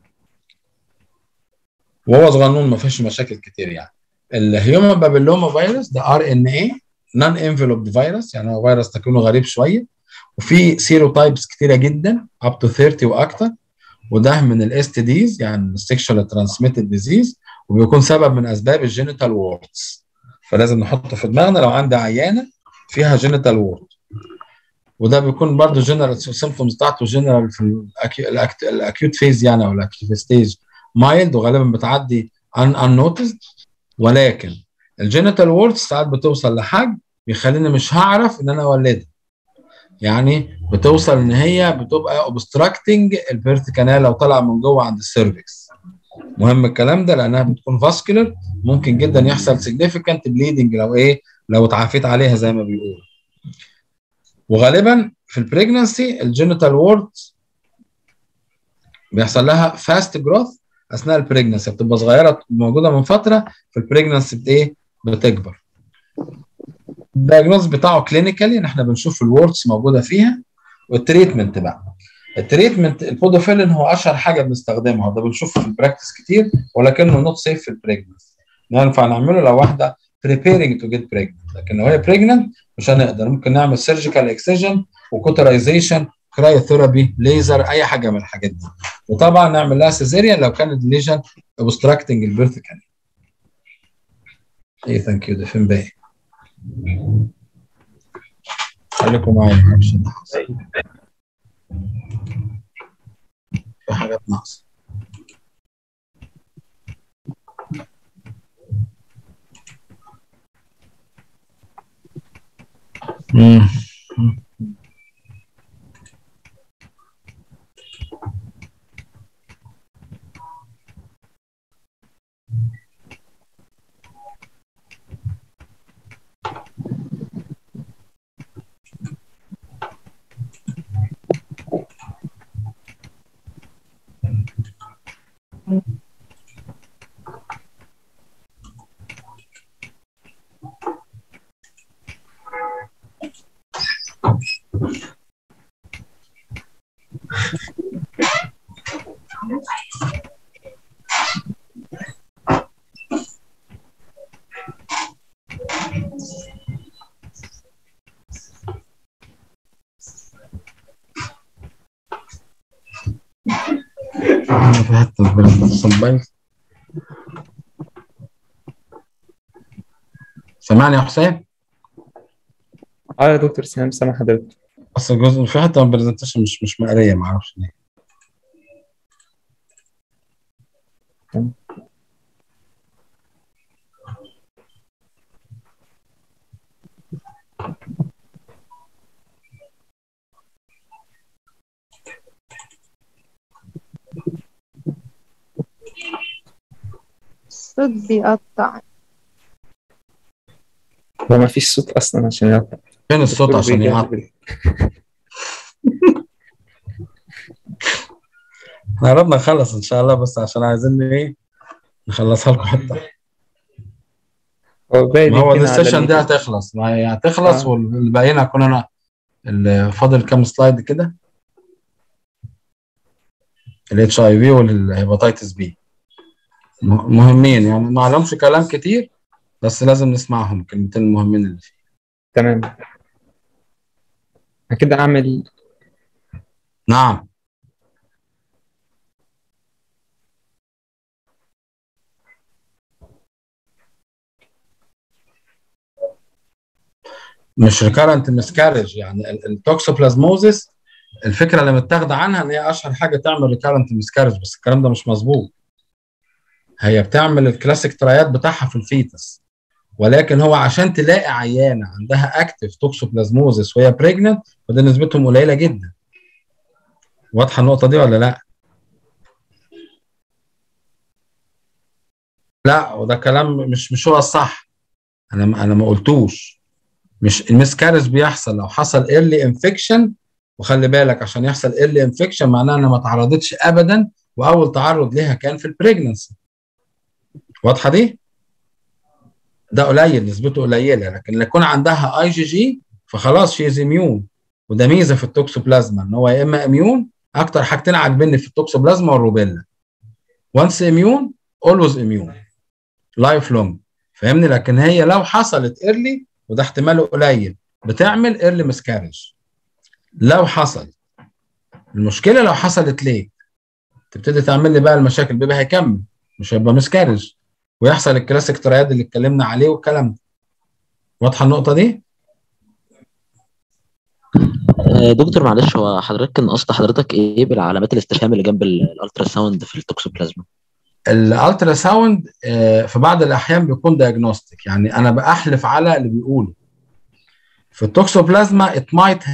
وهو صغنون ما فيهش مشاكل كتير يعني الهيومن بابيلوما فيروس ده ار ان اي نون انفلوبد فيروس يعني هو فيروس تكوينه غريب شويه وفي سيرو تايبس كتيره جدا اب تو 30 واكتر وده من الاس تي ديز يعني السكشوال ترانسميتد ديزيز وبيكون سبب من اسباب الجينيتال ووردز فلازم نحط في دماغنا لو عندي عيانه فيها جينيتال وورد وده بيكون برضه جنرال سيمبتومز بتاعته جنرال في الاكيوت فيز يعني او الاكيوت ستيج مايلد وغالبا بتعدي ان انوتزد ولكن الجينيتال ووردز ساعات بتوصل لحجم بيخليني مش هعرف ان انا اولدها يعني بتوصل ان هي بتبقى اوبستراكتنج البيرت كانال لو طالعه من جوه عند السيرفكس مهم الكلام ده لانها بتكون فاسكولار ممكن جدا يحصل سيجنيفيكانت بليدنج لو ايه لو اتعافيت عليها زي ما بيقولوا وغالبا في البريجنسي الجينيتال ووردز بيحصل لها فاست جروث اثناء البريجنسي بتبقى صغيره موجوده من فتره في البريجنسي بت ايه بتكبر الدايجنوز بتاعه كلينيكالي ان احنا بنشوف الوردز موجوده فيها والتريتمنت بقى التريتمنت البودوفيلين هو اشهر حاجه بنستخدمها ده بنشوفه في البراكتس كتير ولكنه نوت سيف في البريجنسي ينفع نعمله لو واحده preparing to get pregnant لكن لو هي pregnant مش هنقدر ممكن نعمل سيرجيكال اكسجن وكوترايزيشن كرايوثيرابي ليزر اي حاجه من الحاجات دي وطبعا نعمل لها سيزيريان لو كانت الليجن اوبستراكتنج البيرث كان ايه ثانك يو ده فين باقي خليكم معايا معرفش اللي حصل في حاجات ناقصه مم. في حته بالصبايل سامعني يا حسين؟ اه يا دكتور سلام سامع حضرتك اصل جزء في حته من البرزنتيشن مش مش مقريه ما اعرفش ليه الصوت بيقطع هو ما فيش صوت اصلا عشان يقطع فين الصوت الدكتور عشان بيجي يعطل يعمل- احنا قربنا نخلص ان شاء الله بس عشان عايزين ايه نخلصها لكم حته هو باين ما هو يمكن على السيشن دي ال- هتخلص ما هي هتخلص آه. واللي باقيين هكون انا اللي فاضل كام سلايد كده الاتش اي في والهيباتيتس بي مهمين يعني ما لهمش كلام كتير بس لازم نسمعهم الكلمتين المهمين اللي فيه تمام كده اعمل نعم مش ريكارنت مسكارج يعني ال- التوكسوبلازموزيس الفكره اللي متاخده عنها ان هي اشهر حاجه تعمل ريكارنت مسكارج بس الكلام ده مش مظبوط هي بتعمل الكلاسيك ترايات بتاعها في الفيتس ولكن هو عشان تلاقي عيانه عندها اكتف توكسوبلازموزيس وهي بريجننت فده نسبتهم قليله جدا واضحه النقطه دي ولا لا لا وده كلام مش مش هو الصح انا انا ما قلتوش مش المسكارج بيحصل لو حصل ايرلي انفكشن وخلي بالك عشان يحصل ايرلي انفكشن معناه انها ما تعرضتش ابدا واول تعرض ليها كان في البريجننسي واضحه دي ده قليل نسبته قليله لكن اللي يكون عندها اي جي جي فخلاص شيز اميون وده ميزه في التوكسوبلازما ان هو يا اما اميون اكتر حاجتين عاجبني في التوكسوبلازما والروبيلا وانس اميون اولويز اميون لايف لونج فاهمني لكن هي لو حصلت ايرلي وده احتماله قليل بتعمل ايرلي مسكارج لو حصل المشكله لو حصلت ليه تبتدي تعمل لي بقى المشاكل البيبي هيكمل مش هيبقى مسكارج ويحصل الكلاسيك ترياد اللي اتكلمنا عليه والكلام ده واضحه النقطه دي آه، دكتور معلش هو حضرتك كان قصد حضرتك ايه بالعلامات الاستفهام اللي جنب ال- الالترا ساوند في التوكسوبلازما الالترا ساوند آه، في بعض الاحيان بيكون دايجنوستيك يعني انا بأحلف على اللي بيقوله في التوكسوبلازما it might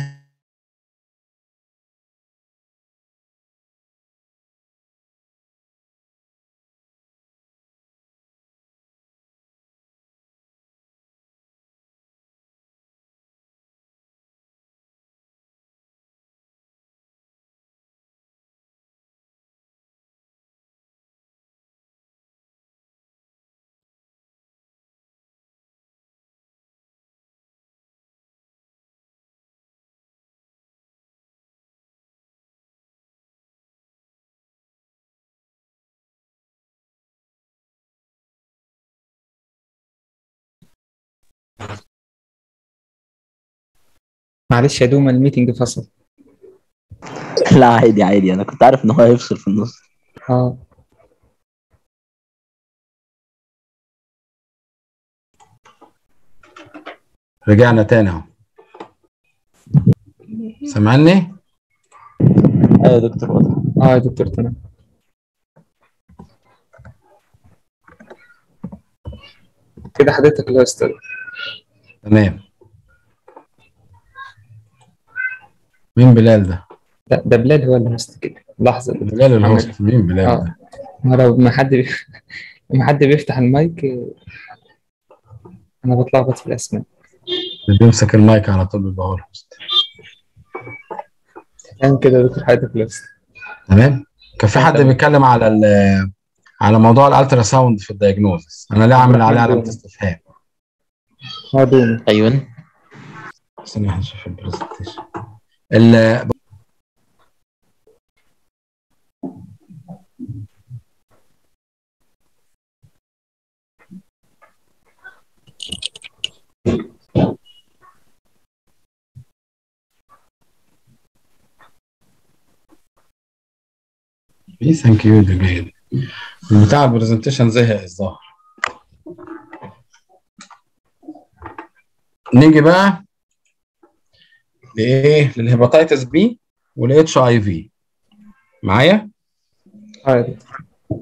معلش يا دوما الميتنج فصل لا عادي عادي انا كنت عارف ان هو هيفصل في النص اه رجعنا تاني اهو سامعني ايوه يا دكتور واضح اه يا دكتور تمام كده حضرتك اللي هو استاذ تمام مين بلال ده لا ده بلال هو اللي هست كده لحظة بس. بلال الهوست مين بلال اه ده ما لو ما حد بي... ما حد بيفتح المايك آه، انا بتلخبط في الاسماء اللي بيمسك المايك على طول بيبقى هو الهوست تمام كده يا دكتور حضرتك اللي هست تمام كان في آه، حد تمام. بيتكلم على ال- على موضوع الالترا ساوند في الدايجنوزس انا ليه عامل عليه علامه استفهام اه دوما ايوه استنى واحد نشوف البرزنتيشن ال- ايه ثانك يو ده جيد بتاع البرزنتيشن زهق الظاهر نيجي بقى لايه للهيباتيتس بي والاتش اي في معايا اه يا دكتور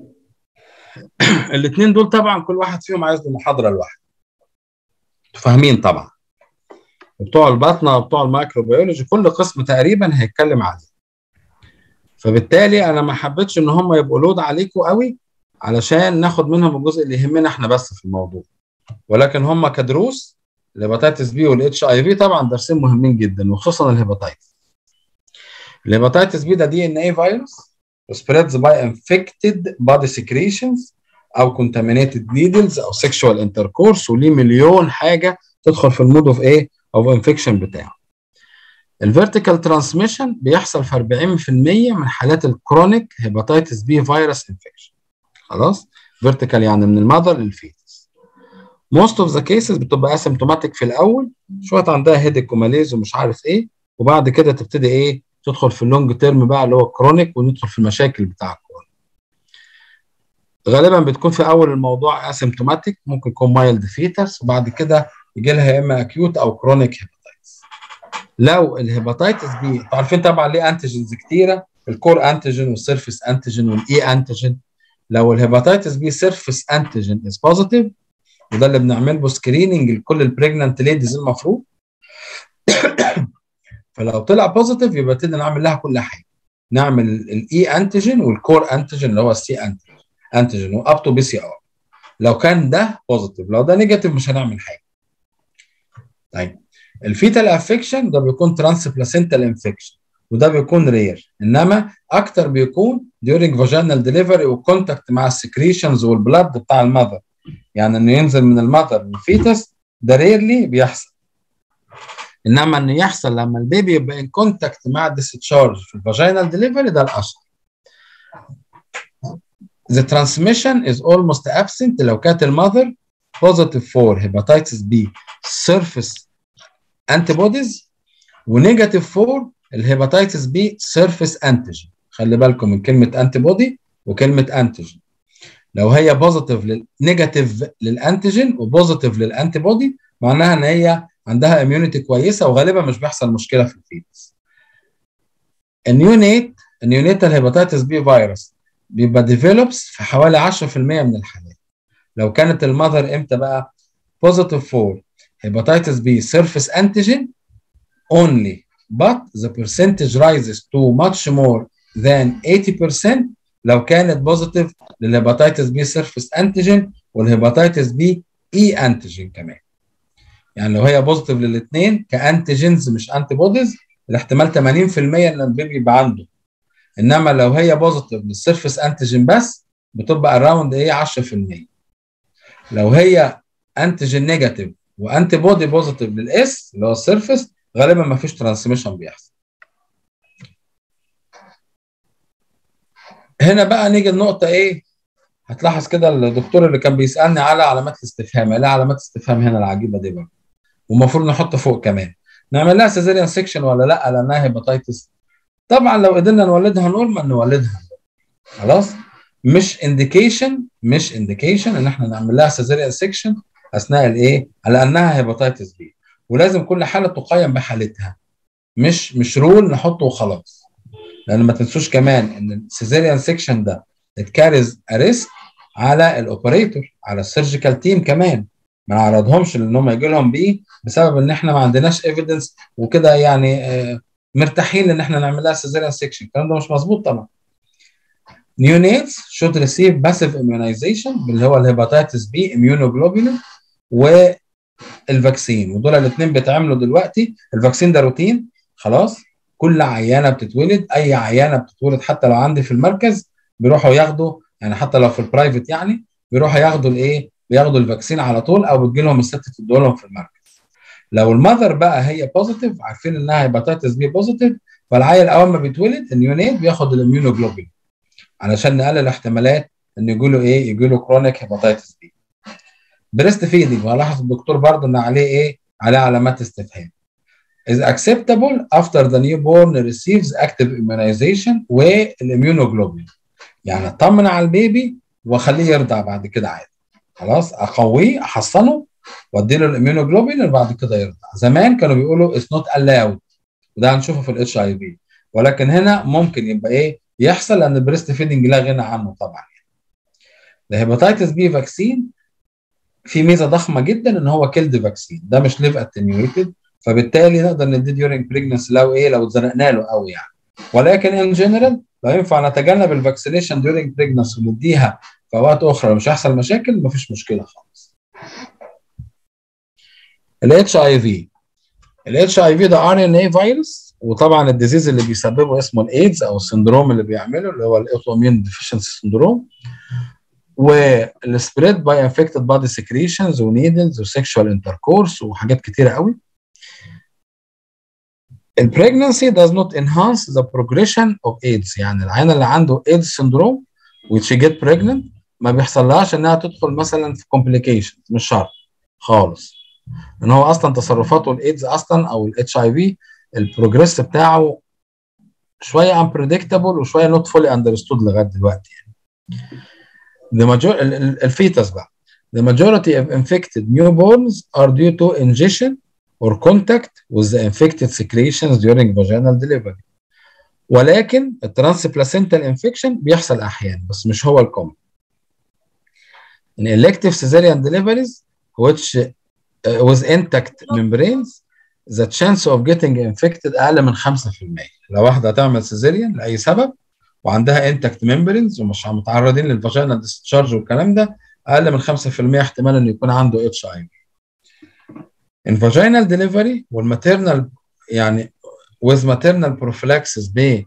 الاثنين دول طبعا كل واحد فيهم عايز له محاضره لوحده انتوا فاهمين طبعا بتوع البطنه وبتوع الميكروبيولوجي كل قسم تقريبا هيتكلم عليه فبالتالي انا ما حبيتش ان هم يبقوا لود عليكم قوي علشان ناخد منهم الجزء اللي يهمنا احنا بس في الموضوع ولكن هم كدروس الهيباتيتس بي والاتش اي في طبعا درسين مهمين جدا وخصوصا الهيباتيتس الهيباتيتس بي ده دي ان اي فيروس spreads by infected body secretions او contaminated needles او sexual intercourse وليه مليون حاجه تدخل في المود اوف ايه او انفكشن بتاعه الفيرتيكال ترانسميشن بيحصل في 40% من حالات الكرونيك هيباتيتس بي فيروس انفكشن خلاص فيرتيكال يعني من المذر للفيتس موست اوف ذا كيسز بتبقى اسيمتوماتيك في الاول شويه عندها هيدك وماليز ومش عارف ايه وبعد كده تبتدي ايه تدخل في اللونج تيرم بقى اللي هو كرونيك وندخل في المشاكل بتاع الكرونيك غالبا بتكون في اول الموضوع اسيمتوماتيك ممكن يكون مايلد فيتس وبعد كده يجي لها يا اما اكيوت او كرونيك هيباتيتس لو الهيباتيتس بي انتوا عارفين طبعا ليه انتيجنز كتيره الكور انتيجين والسيرفيس انتيجين والاي انتيجين لو الهيباتيتس بي سيرفيس انتيجين از بوزيتيف وده اللي بنعمل له سكريننج لكل البريجننت ليديز المفروض فلو طلع بوزيتيف يبقى نبتدي نعمل لها كل حاجه نعمل الاي انتيجين والكور انتيجين اللي هو السي انتيجين انتيجين واب تو بي سي ار لو كان ده بوزيتيف لو ده نيجاتيف مش هنعمل حاجه طيب الفيتال افكشن ده بيكون ترانس بلاسنتال انفكشن وده بيكون رير انما اكتر بيكون during vaginal delivery وكونتاكت مع السكريشنز والبلاد بتاع المذر يعني انه ينزل من المذر للفيتس ده ريرلي بيحصل انما انه يحصل لما البيبي يبقى ان كونتاكت مع الديسشارج في الفاجينال ديليفري ده الاشهر The transmission is almost absent لو كانت المذر positive for hepatitis B surface antibodies ونيجاتيف for الهيباتيتس بي سيرفيس انتيجين خلي بالكم من كلمه انتي بودي وكلمه انتيجين لو هي بوزيتيف نيجاتيف للانتيجين وبوزيتيف للانتي بودي معناها ان هي عندها اميونيتي كويسه وغالبا مش بيحصل مشكله في الفيتس النيونيت النيونيتال هيباتيتس بي فيروس بيبقى ديفلوبس في حوالي 10% من الحالات لو كانت المذر امتى بقى بوزيتيف فور هيباتيتس بي سيرفيس انتيجين only but the percentage rises to much more than 80% لو كانت بوزيتيف للهيباتيتس بي سيرفيس انتيجين والهيباتيتس بي اي انتيجين كمان يعني لو هي بوزيتيف للاثنين كانتيجينز مش انتي بوديز الاحتمال 80% ان البيبي يبقى عنده انما لو هي بوزيتيف للسيرفيس انتيجين بس بتبقى اراوند ايه 10% لو هي انتيجين نيجاتيف وانتي بودي بوزيتيف للاس اللي هو السيرفيس غالبا ما فيش ترانسميشن بيحصل هنا بقى نيجي النقطة إيه؟ هتلاحظ كده الدكتور اللي كان بيسألني على علامات الاستفهام، لا علامات استفهام هنا العجيبة دي بقى. والمفروض نحط فوق كمان. نعمل لها سيزيريان سيكشن ولا لا لأنها هيباتيتس؟ طبعا لو قدرنا نولدها نورمال نولدها. خلاص؟ مش انديكيشن مش انديكيشن ان احنا نعمل لها سيزيريان سيكشن اثناء الايه؟ لانها هيباتيتس بي. ولازم كل حاله تقيم بحالتها. مش مش رول نحطه وخلاص. لان ما تنسوش كمان ان السيزيريان سيكشن ده اتكارز ريسك على الاوبريتور على السيرجيكال تيم كمان ما نعرضهمش لان هم يجي لهم بيه بسبب ان احنا ما عندناش ايفيدنس وكده يعني آه مرتاحين ان احنا نعمل لها سيزيريان سيكشن الكلام ده مش مظبوط طبعا neonates should receive passive immunization اللي هو الهيباتيتس بي immunoglobulin والفاكسين ودول الاثنين بيتعملوا دلوقتي الفاكسين ده روتين خلاص كل عيانه بتتولد اي عيانه بتتولد حتى لو عندي في المركز بيروحوا ياخدوا يعني حتى لو في البرايفت يعني بيروحوا ياخدوا الايه بياخدوا الفاكسين على طول او بتجي لهم الست تدوا لهم في المركز لو المذر بقى هي بوزيتيف عارفين انها هيباتيتس بي بوزيتيف فالعيل اول ما بيتولد النيونيت بياخد الاميونوجلوبين علشان نقلل احتمالات ان يجي له ايه يجي له كرونيك هيباتيتس بي بريست فيدنج وهلاحظ الدكتور برضه ان عليه ايه عليه علامات استفهام is acceptable after the newborn receives active immunization والاميونوجلوبين يعني اطمن على البيبي واخليه يرضع بعد كده عادي خلاص اقويه احصنه وادي له الاميونوجلوبين وبعد كده يرضع زمان كانوا بيقولوا اتس نوت الاود وده هنشوفه في الاتش اي في ولكن هنا ممكن يبقى ايه يحصل لان البريست فيدنج لا غنى عنه طبعا الهيباتيتس بي فاكسين في ميزه ضخمه جدا ان هو كيلد فاكسين ده مش ليف اتنيويتد فبالتالي نقدر نديه ديورنج بريجنسي لو ايه لو اتزنقنا له قوي يعني ولكن ان جنرال لو ينفع نتجنب الفاكسينيشن ديورنج بريجنسي ونديها في اوقات اخرى مش هيحصل مشاكل مفيش مشكله خالص. الاتش اي في الاتش اي في ده ار ان اي فيروس وطبعا الديزيز اللي بيسببه اسمه الايدز او السندروم اللي بيعمله اللي هو الاوتوميون ديفيشنسي سندروم والسبريد باي انفكتد بادي سكريشنز ونيدلز وسيكشوال انتركورس وحاجات كتيره قوي البريجنسي does not enhance the progression of AIDS يعني العيان اللي عنده AIDS syndrome which get pregnant ما بيحصلهاش انها تدخل مثلا في complications مش شرط خالص ان هو اصلا تصرفاته الايدز اصلا او الاتش اي في البروجريس بتاعه شويه unpredictable وشويه not fully understood لغايه دلوقتي يعني. The major الفيتس بقى The majority of infected newborns are due to ingestion or contact with the infected secretions during vaginal delivery. ولكن الترانسبلاسنتال انفكشن بيحصل احيانا بس مش هو الكومن. In elective cesarean deliveries which uh, with intact membranes the chance of getting infected اقل من 5% لو واحده هتعمل سيزيريان لاي سبب وعندها انتكت ممبرينز ومش متعرضين للفاجينا ديسشارج والكلام ده اقل من 5% احتمال انه يكون عنده اتش اي في. الفاجينال ديليفري والماتيرنال يعني with maternal prophylaxis ب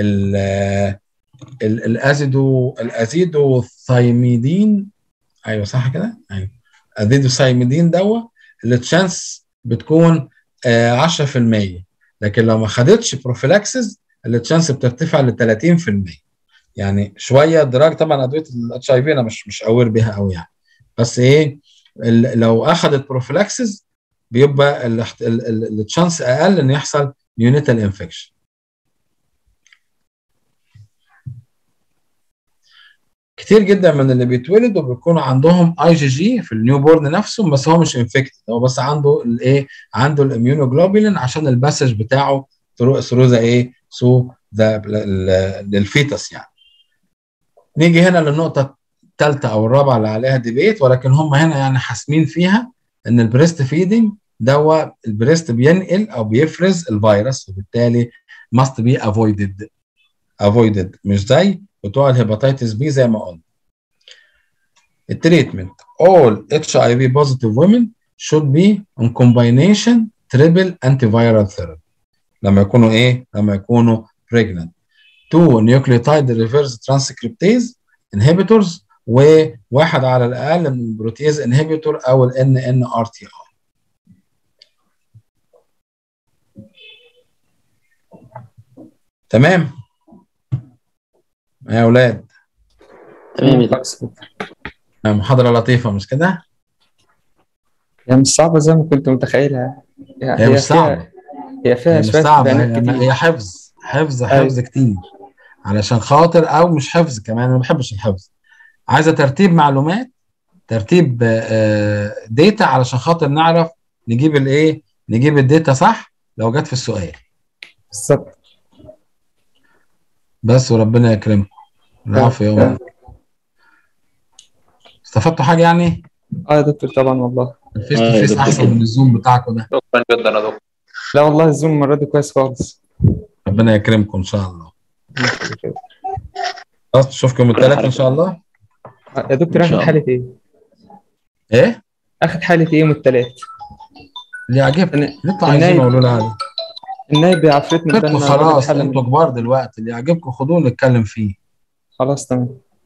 الازيدو الازيدو ثايميدين ايوه صح كده؟ ايوه ازيدو ثايميدين دوا التشانس بتكون آه 10% لكن لو ما خدتش بروفيلاكسس التشانس بترتفع ل 30% يعني شويه دراج طبعا ادويه الاتش اي في انا مش مش قوي بيها قوي يعني بس ايه لو اخذت بروفيلاكسس بيبقى التشانس اقل ان يحصل نيونيتال انفكشن كتير جدا من اللي بيتولدوا بيكونوا عندهم اي جي جي في النيو بورن نفسه بس هو مش انفكتد هو بس عنده الايه عنده الاميونوجلوبولين عشان الباسج بتاعه ثرو ذا ايه ثرو ذا للفيتس يعني نيجي هنا للنقطه الثالثه او الرابعه اللي عليها ديبيت ولكن هم هنا يعني حاسمين فيها ان البريست فيدنج دوا البريست بينقل او بيفرز الفيروس وبالتالي must be avoided avoided مش زي بتوع الهيباتيتس بي زي ما قلنا التريتمنت all HIV positive women should be on combination triple antiviral therapy لما يكونوا ايه لما يكونوا pregnant two nucleotide reverse transcriptase inhibitors وواحد على الاقل من البروتيز انهبيتور او ال ان ان ار تي ار تمام يا اولاد تمام يا دكتور. خلاص. محاضره لطيفه مش كده هي مش صعبة زي ما كنت متخيلها هي مش صعبه فيها هي هي فيها مش شوية صعبه بيانات هي, كتير هي حفظ حفظ أيوة. حفظ كتير علشان خاطر او مش حفظ كمان انا ما بحبش الحفظ عايزه ترتيب معلومات ترتيب ديتا علشان خاطر نعرف نجيب الايه نجيب الداتا صح لو جت في السؤال بالظبط بس وربنا يكرمكم العفو يا يوم استفدتوا حاجه يعني اه يا دكتور طبعا والله الفيس تو آه يا فيس دكتور احسن كده. من الزوم بتاعكم ده شكرا جدا يا دكتور لا والله الزوم المرة دي كويس خالص ربنا يكرمكم ان شاء الله خلاص نشوفكم الثلاث ان شاء الله آه، يا دكتور إن شاء اخد حالة ايه؟ ايه اخد حالة ايه يوم التلات؟ اللي يعجبكم أنا- نطلع عايزين النايب- اقول عليه النايب عفرتني انتوا خلاص انتوا كبار دلوقتي اللي يعجبكم خدوه نتكلم فيه خلاص تمام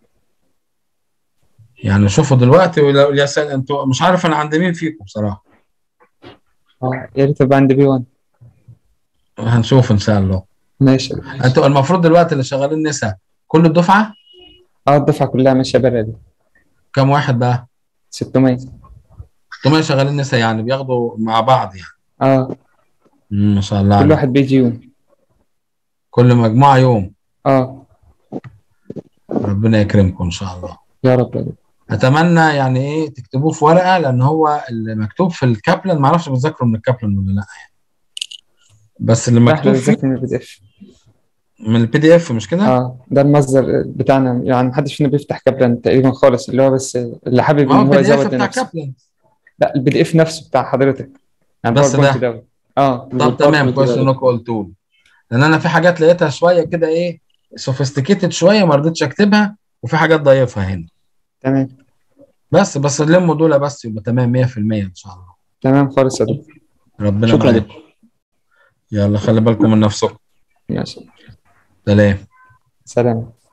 يعني شوفوا دلوقتي ولو يا سيد انتوا مش عارف انا عند مين فيكم بصراحه اه يا ريت ابقى عندي بي 1 هنشوف ان شاء الله ماشي انتوا المفروض دلوقتي اللي شغالين نسا كل الدفعه اه الدفعة كلها ماشية بلدي كام واحد بقى 600 انتوا شغالين نسا يعني بياخدوا مع بعض يعني اه مم، ما شاء الله كل عليك. واحد بيجي يوم كل مجموعه يوم اه ربنا يكرمكم ان شاء الله يا رب يا دكتور. اتمنى يعني ايه تكتبوه في ورقه لان هو اللي مكتوب في الكابلن ما اعرفش بتذاكروا من الكابلن ولا لا يعني بس اللي احنا مكتوب فيه بنذاكر من البي دي اف من البي دي اف مش كده؟ اه ده المصدر بتاعنا يعني محدش فينا بيفتح كابلان تقريبا خالص اللي هو بس اللي حابب ما هو ان هو البي دي اف يزود بتاع لنفسه كابلن لا البي دي اف نفسه بتاع حضرتك يعني بس PowerPoint ده. دوت اه طب تمام كويس انكم قلتوا لي لان انا في حاجات لقيتها شويه كده ايه سوفيستيكيتد شويه ما رضيتش اكتبها وفي حاجات ضايفها هنا تمام بس بس لموا دول بس يبقى تمام 100% ان شاء الله تمام خالص يا دكتور ربنا شكرا يا معاكم دكتور يلا خلي بالكم من نفسكم ماشي سلام سلام